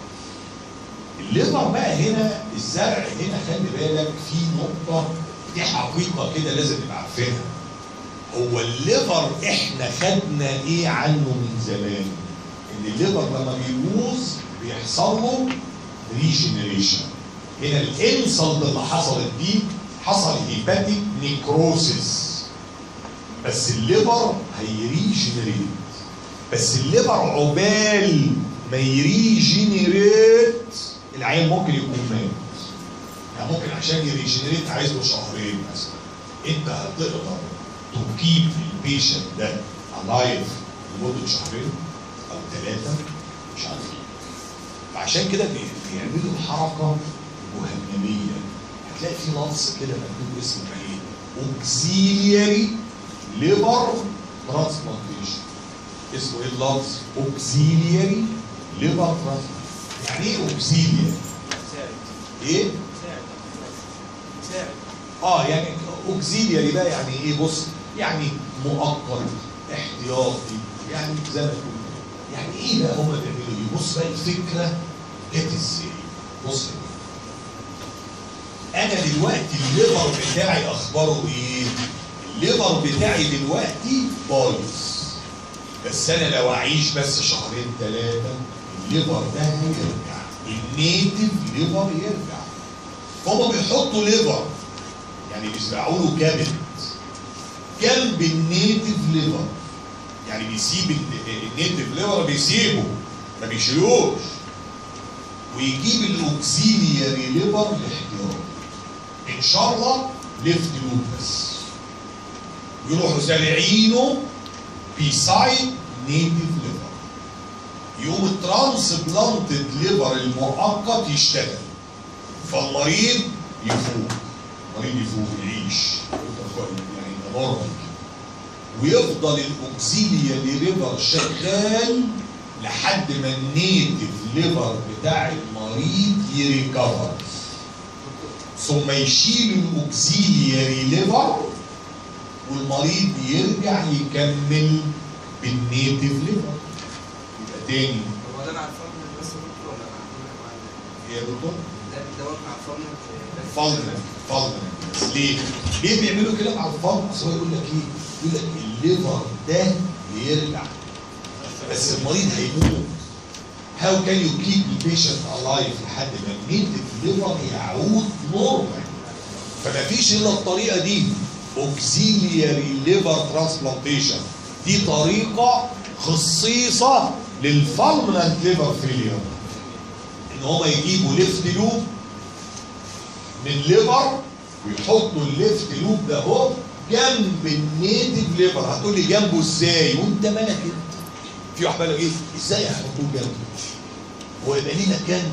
الليفر بقى هنا الزرع هنا خلي بالك في نقطه دي حقيقه كده لازم نبقى عارفينها. هو الليفر احنا خدنا ايه عنه من زمان؟ ان الليفر لما بيبوظ بيحصل له ريجنريشن. هنا الانسلت اللي حصلت دي حصل هيباتيك نيكروسيس بس الليفر هيريجنريت بس الليفر عقبال ما يريجنريت العين ممكن يكون مات يعني ممكن عشان يريجنريت عايز له شهرين مثلا انت هتقدر تكيب البيشنت ده الايف لمده شهرين او ثلاثه مش عارف ايه فعشان كده بي- بيعملوا حركه مهمميه هتلاقي في لفظ كده مكتوب اسمه ايه؟ اوكسيلياري ليفر ترانسبلانتيشن اسمه ايه اللفظ؟ اوكسيلياري ليفر ترانسبلانتيشن يعني ايه اوكسيلياري؟ ساعد ايه؟ ساعد ساعد اه يعني اوكسيلياري بقى يعني ايه بص يعني مؤقت احتياطي يعني زي ما تقول يعني ايه بقى هما بيعملوا ايه؟ بص بقى الفكره جت ازاي؟ بص يا انا دلوقتي الليفر بتاعي اخباره ايه؟ الليفر بتاعي دلوقتي بايظ بس انا لو اعيش بس شهرين ثلاثه الليفر ده هيرجع النيتف ليفر يرجع هما بيحطوا ليفر يعني بيزرعوا له كبد جنب النيتف ليفر يعني بيسيب ال- النيتف ليفر بيسيبه ما بيشيلوش ويجيب الاوكسيلياري ليفر لاحتياط ان شاء الله ليفت لوب بس يروحوا زارعينه بيسايد نيتف ليفر يقوم الترانسبلانتد ليفر المؤقت يشتغل فالمريض يفوق المريض يفوق يعيش يعني ده نورمال كده. ويفضل الاوكسيلياري ليفر شغال لحد ما النيتف ليفر بتاع المريض يريكفر ثم يشيل الاوكسيلياري ليفر والمريض يرجع يكمل بالنيتف ليفر يبقى تاني هو ده مع الفرن بس يا دكتور ولا مع مع ايه يا دكتور؟ ده دوت مع الفرن فضلا فضلا بس ليه؟ ليه بيعملوا كده مع الفضل؟ اصل هو يقول لك ايه؟ يقول لك الليفر ده بيرجع بس المريض هيموت هاو كان يو كيب البيشنت الايف لحد ما النيتف ليفر يعود نورمال فما فيش الا الطريقه دي اوكسيلياري ليفر ترانسبلانتيشن دي طريقه خصيصه للفالمنت ليفر فيلير ان هما يجيبوا ليفت لوب من ليفر ويحطوا الليفت لوب ده اهو جنب النيتف ليفر هتقول لي جنبه ازاي وانت مالك انت في واحد بالك ايه ازاي هيحطوه جنبه هو يبقى ليه مكان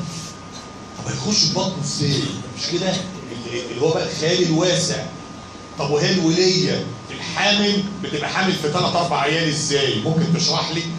طب هيخش البطن ازاي مش كده اللي اللي هو بقى الخيال الواسع طب وهي الوليه الحامل بتبقى حامل في ثلاث اربع عيال ازاي ممكن تشرح لي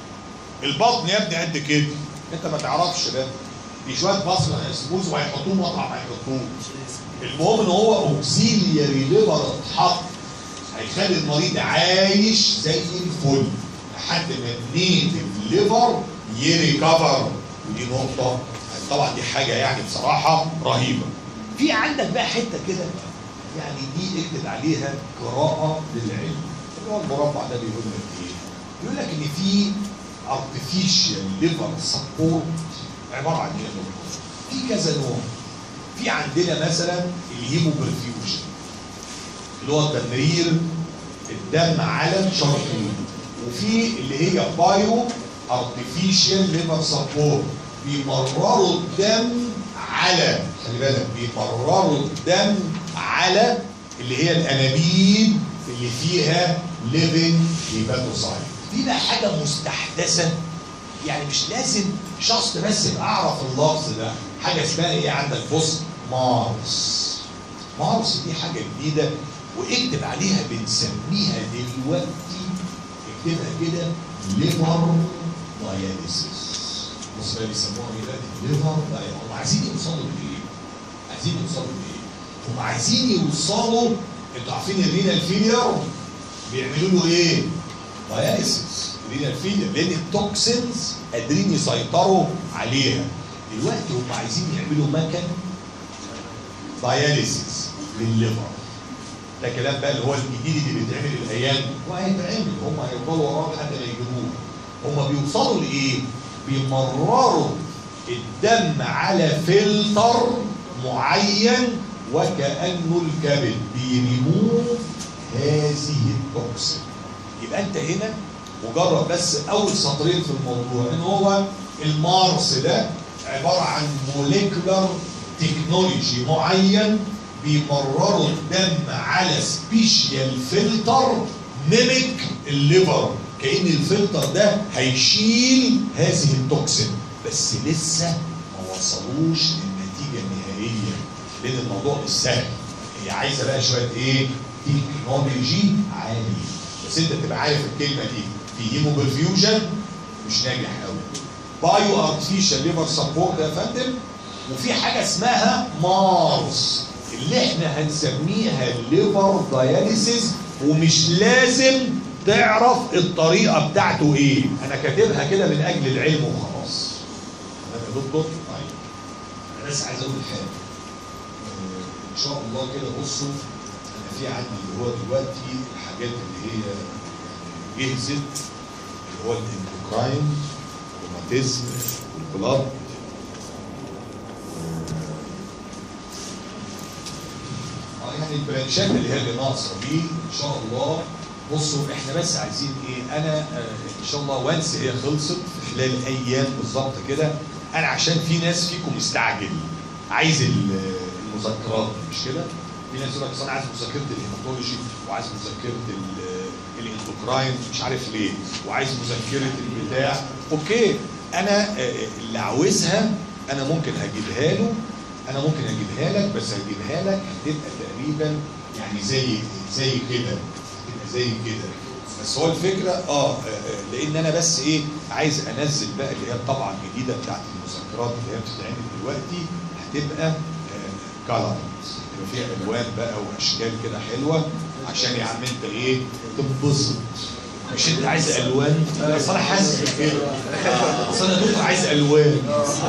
البطن يا ابني قد كده انت ما تعرفش ده دي شويه بصل سموز وهيحطوه مطعم هيحطوه المهم ان هو اوكسيلياري ليفر اتحط هيخلي المريض عايش زي الفل لحد ما النيتف ليفر يريكفر ودي نقطه طبعا دي حاجه يعني بصراحه رهيبه في عندك بقى حته كده يعني دي اكتب عليها قراءه للعلم اللي هو المربع ده بيقول لك ايه؟ بيقول لك ان في artificial liver support عباره عن ايه يا دكتور؟ في كذا نوع في عندنا مثلا الهيمو برفيوجن اللي هو تمرير الدم على الشرايين وفي اللي هي بايو ارتفيشال ليفر سبورت بيمرروا الدم على خلي بالك بيمرروا الدم على اللي هي الانابيب اللي فيها ليفنج هيباتوسايت دي بقى حاجه مستحدثه يعني مش لازم شخص بس يبقى اعرف اللفظ ده حاجه اسمها ايه عندك بص مارس مارس دي حاجه جديده واكتب عليها بنسميها دلوقتي اكتبها كده ليفر داياليسيس بص بقى بيسموها ايه دلوقتي ليفر داياليسيس هم عايزين يوصلوا لايه؟ عايزين يوصلوا لايه؟ هم عايزين يوصلوا انتوا عارفين الرينال فيلير بيعملوا له ايه؟ داياليسيس رينال فيلير لان التوكسينز قادرين يسيطروا عليها دلوقتي هم عايزين يعملوا مكن داياليسيس للليفر ده كلام بقى اللي هو الجديد اللي بيتعمل الايام دي. وهيتعمل هم هيفضلوا وراه لحد ما يجيبوه هم بيوصلوا لايه؟ بيمرروا الدم على فلتر معين وكانه الكبد بيريموف هذه التوكسين يبقى انت هنا مجرد بس اول سطرين في الموضوع ان هو المارس ده عباره عن موليكولار تكنولوجي معين بيمرروا الدم على سبيشال فلتر ميميك الليفر كأن الفلتر ده هيشيل هذه التوكسين بس لسه ما وصلوش للنتيجة النهائية لأن الموضوع مش سهل هي عايزة بقى شوية إيه؟ تكنولوجي عالي بس أنت تبقى عارف الكلمة دي في هيمو برفيوجن مش ناجح قوي بايو ارتفيشال ليفر سبورت يا فندم وفي حاجة اسمها مارس اللي احنا هنسميها الليفر داياليسيس ومش لازم تعرف الطريقه بتاعته ايه انا كاتبها كده من اجل العلم وخلاص تمام يا دكتور طيب انا بس عايز اقول حاجه آه، ان شاء الله كده بصوا انا في عندي اللي هو دلوقتي الحاجات اللي هي يعني جهزت اللي هو الاندوكراين والروماتيزم والبلاد اه يعني البرانشات اللي هي اللي ناقصه دي ان شاء الله بصوا احنا بس عايزين ايه انا آه ان شاء الله وانس هي خلصت في خلال ايام بالظبط كده انا عشان في ناس فيكم مستعجل عايز ال- المذكرات مش كده؟ في ناس يقول لك أصل انا عايز مذاكره الهيماتولوجي وعايز مذاكره ال- الاندوكراين مش عارف ليه وعايز مذكره البتاع اوكي انا آه، اللي عاوزها انا ممكن هجيبها له انا ممكن اجيبها لك بس هجيبها لك هتبقى تقريبا يعني زي زي كده هتبقى زي كده بس هو الفكره اه آه، آه، لان انا بس ايه عايز انزل بقى اللي هي الطبعه الجديده بتاعت المذكرات اللي هي بتتعمل دلوقتي هتبقى كالر يبقى فيها الوان بقى واشكال كده حلوه عشان يا عم انت ايه تنبسط مش انت عايز الوان اصل انا حاسس بكده اصل انا دكتور عايز الوان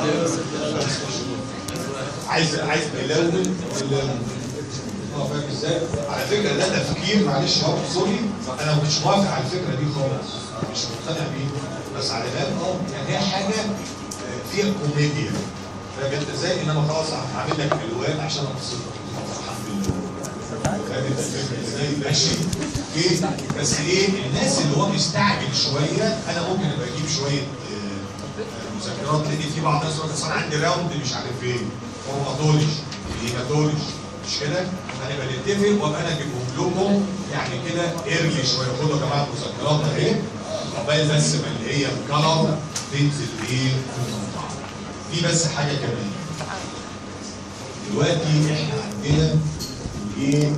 عايز عايز تلون تلون اه فاهم ازاي؟ على فكره ده تفكير معلش برضه سوري انا ما كنتش موافق على الفكره دي خالص مش مقتنع بيها بس على بال اه يعني هي حاجه آه، فيها كوميديا فاهم انت ازاي؟ انما خلاص هعمل لك الوان عشان ابسطك فرحان بالله فاهم انت فاهم ازاي ماشي ايه بس ايه الناس اللي هو مستعجل شويه انا ممكن ابقى اجيب شويه آه، آه، مذكرات لان في بعض الناس يقول لك أصل انا عندي راوند مش عارف ايه روماتولوجي هيماتولوجي مش كده؟ هنبقى نتفق وابقى انا اجيبهم لكم يعني كده ايرلي شويه خدوا يا جماعه المذكرات اهي عقبال بس ما اللي هي الكلر تنزل ايه في الموضوع في بس حاجه كمان دلوقتي احنا عندنا ايه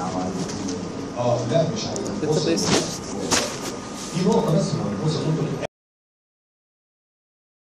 اه لا مش عارف بص في نقطه بس بص يا دكتور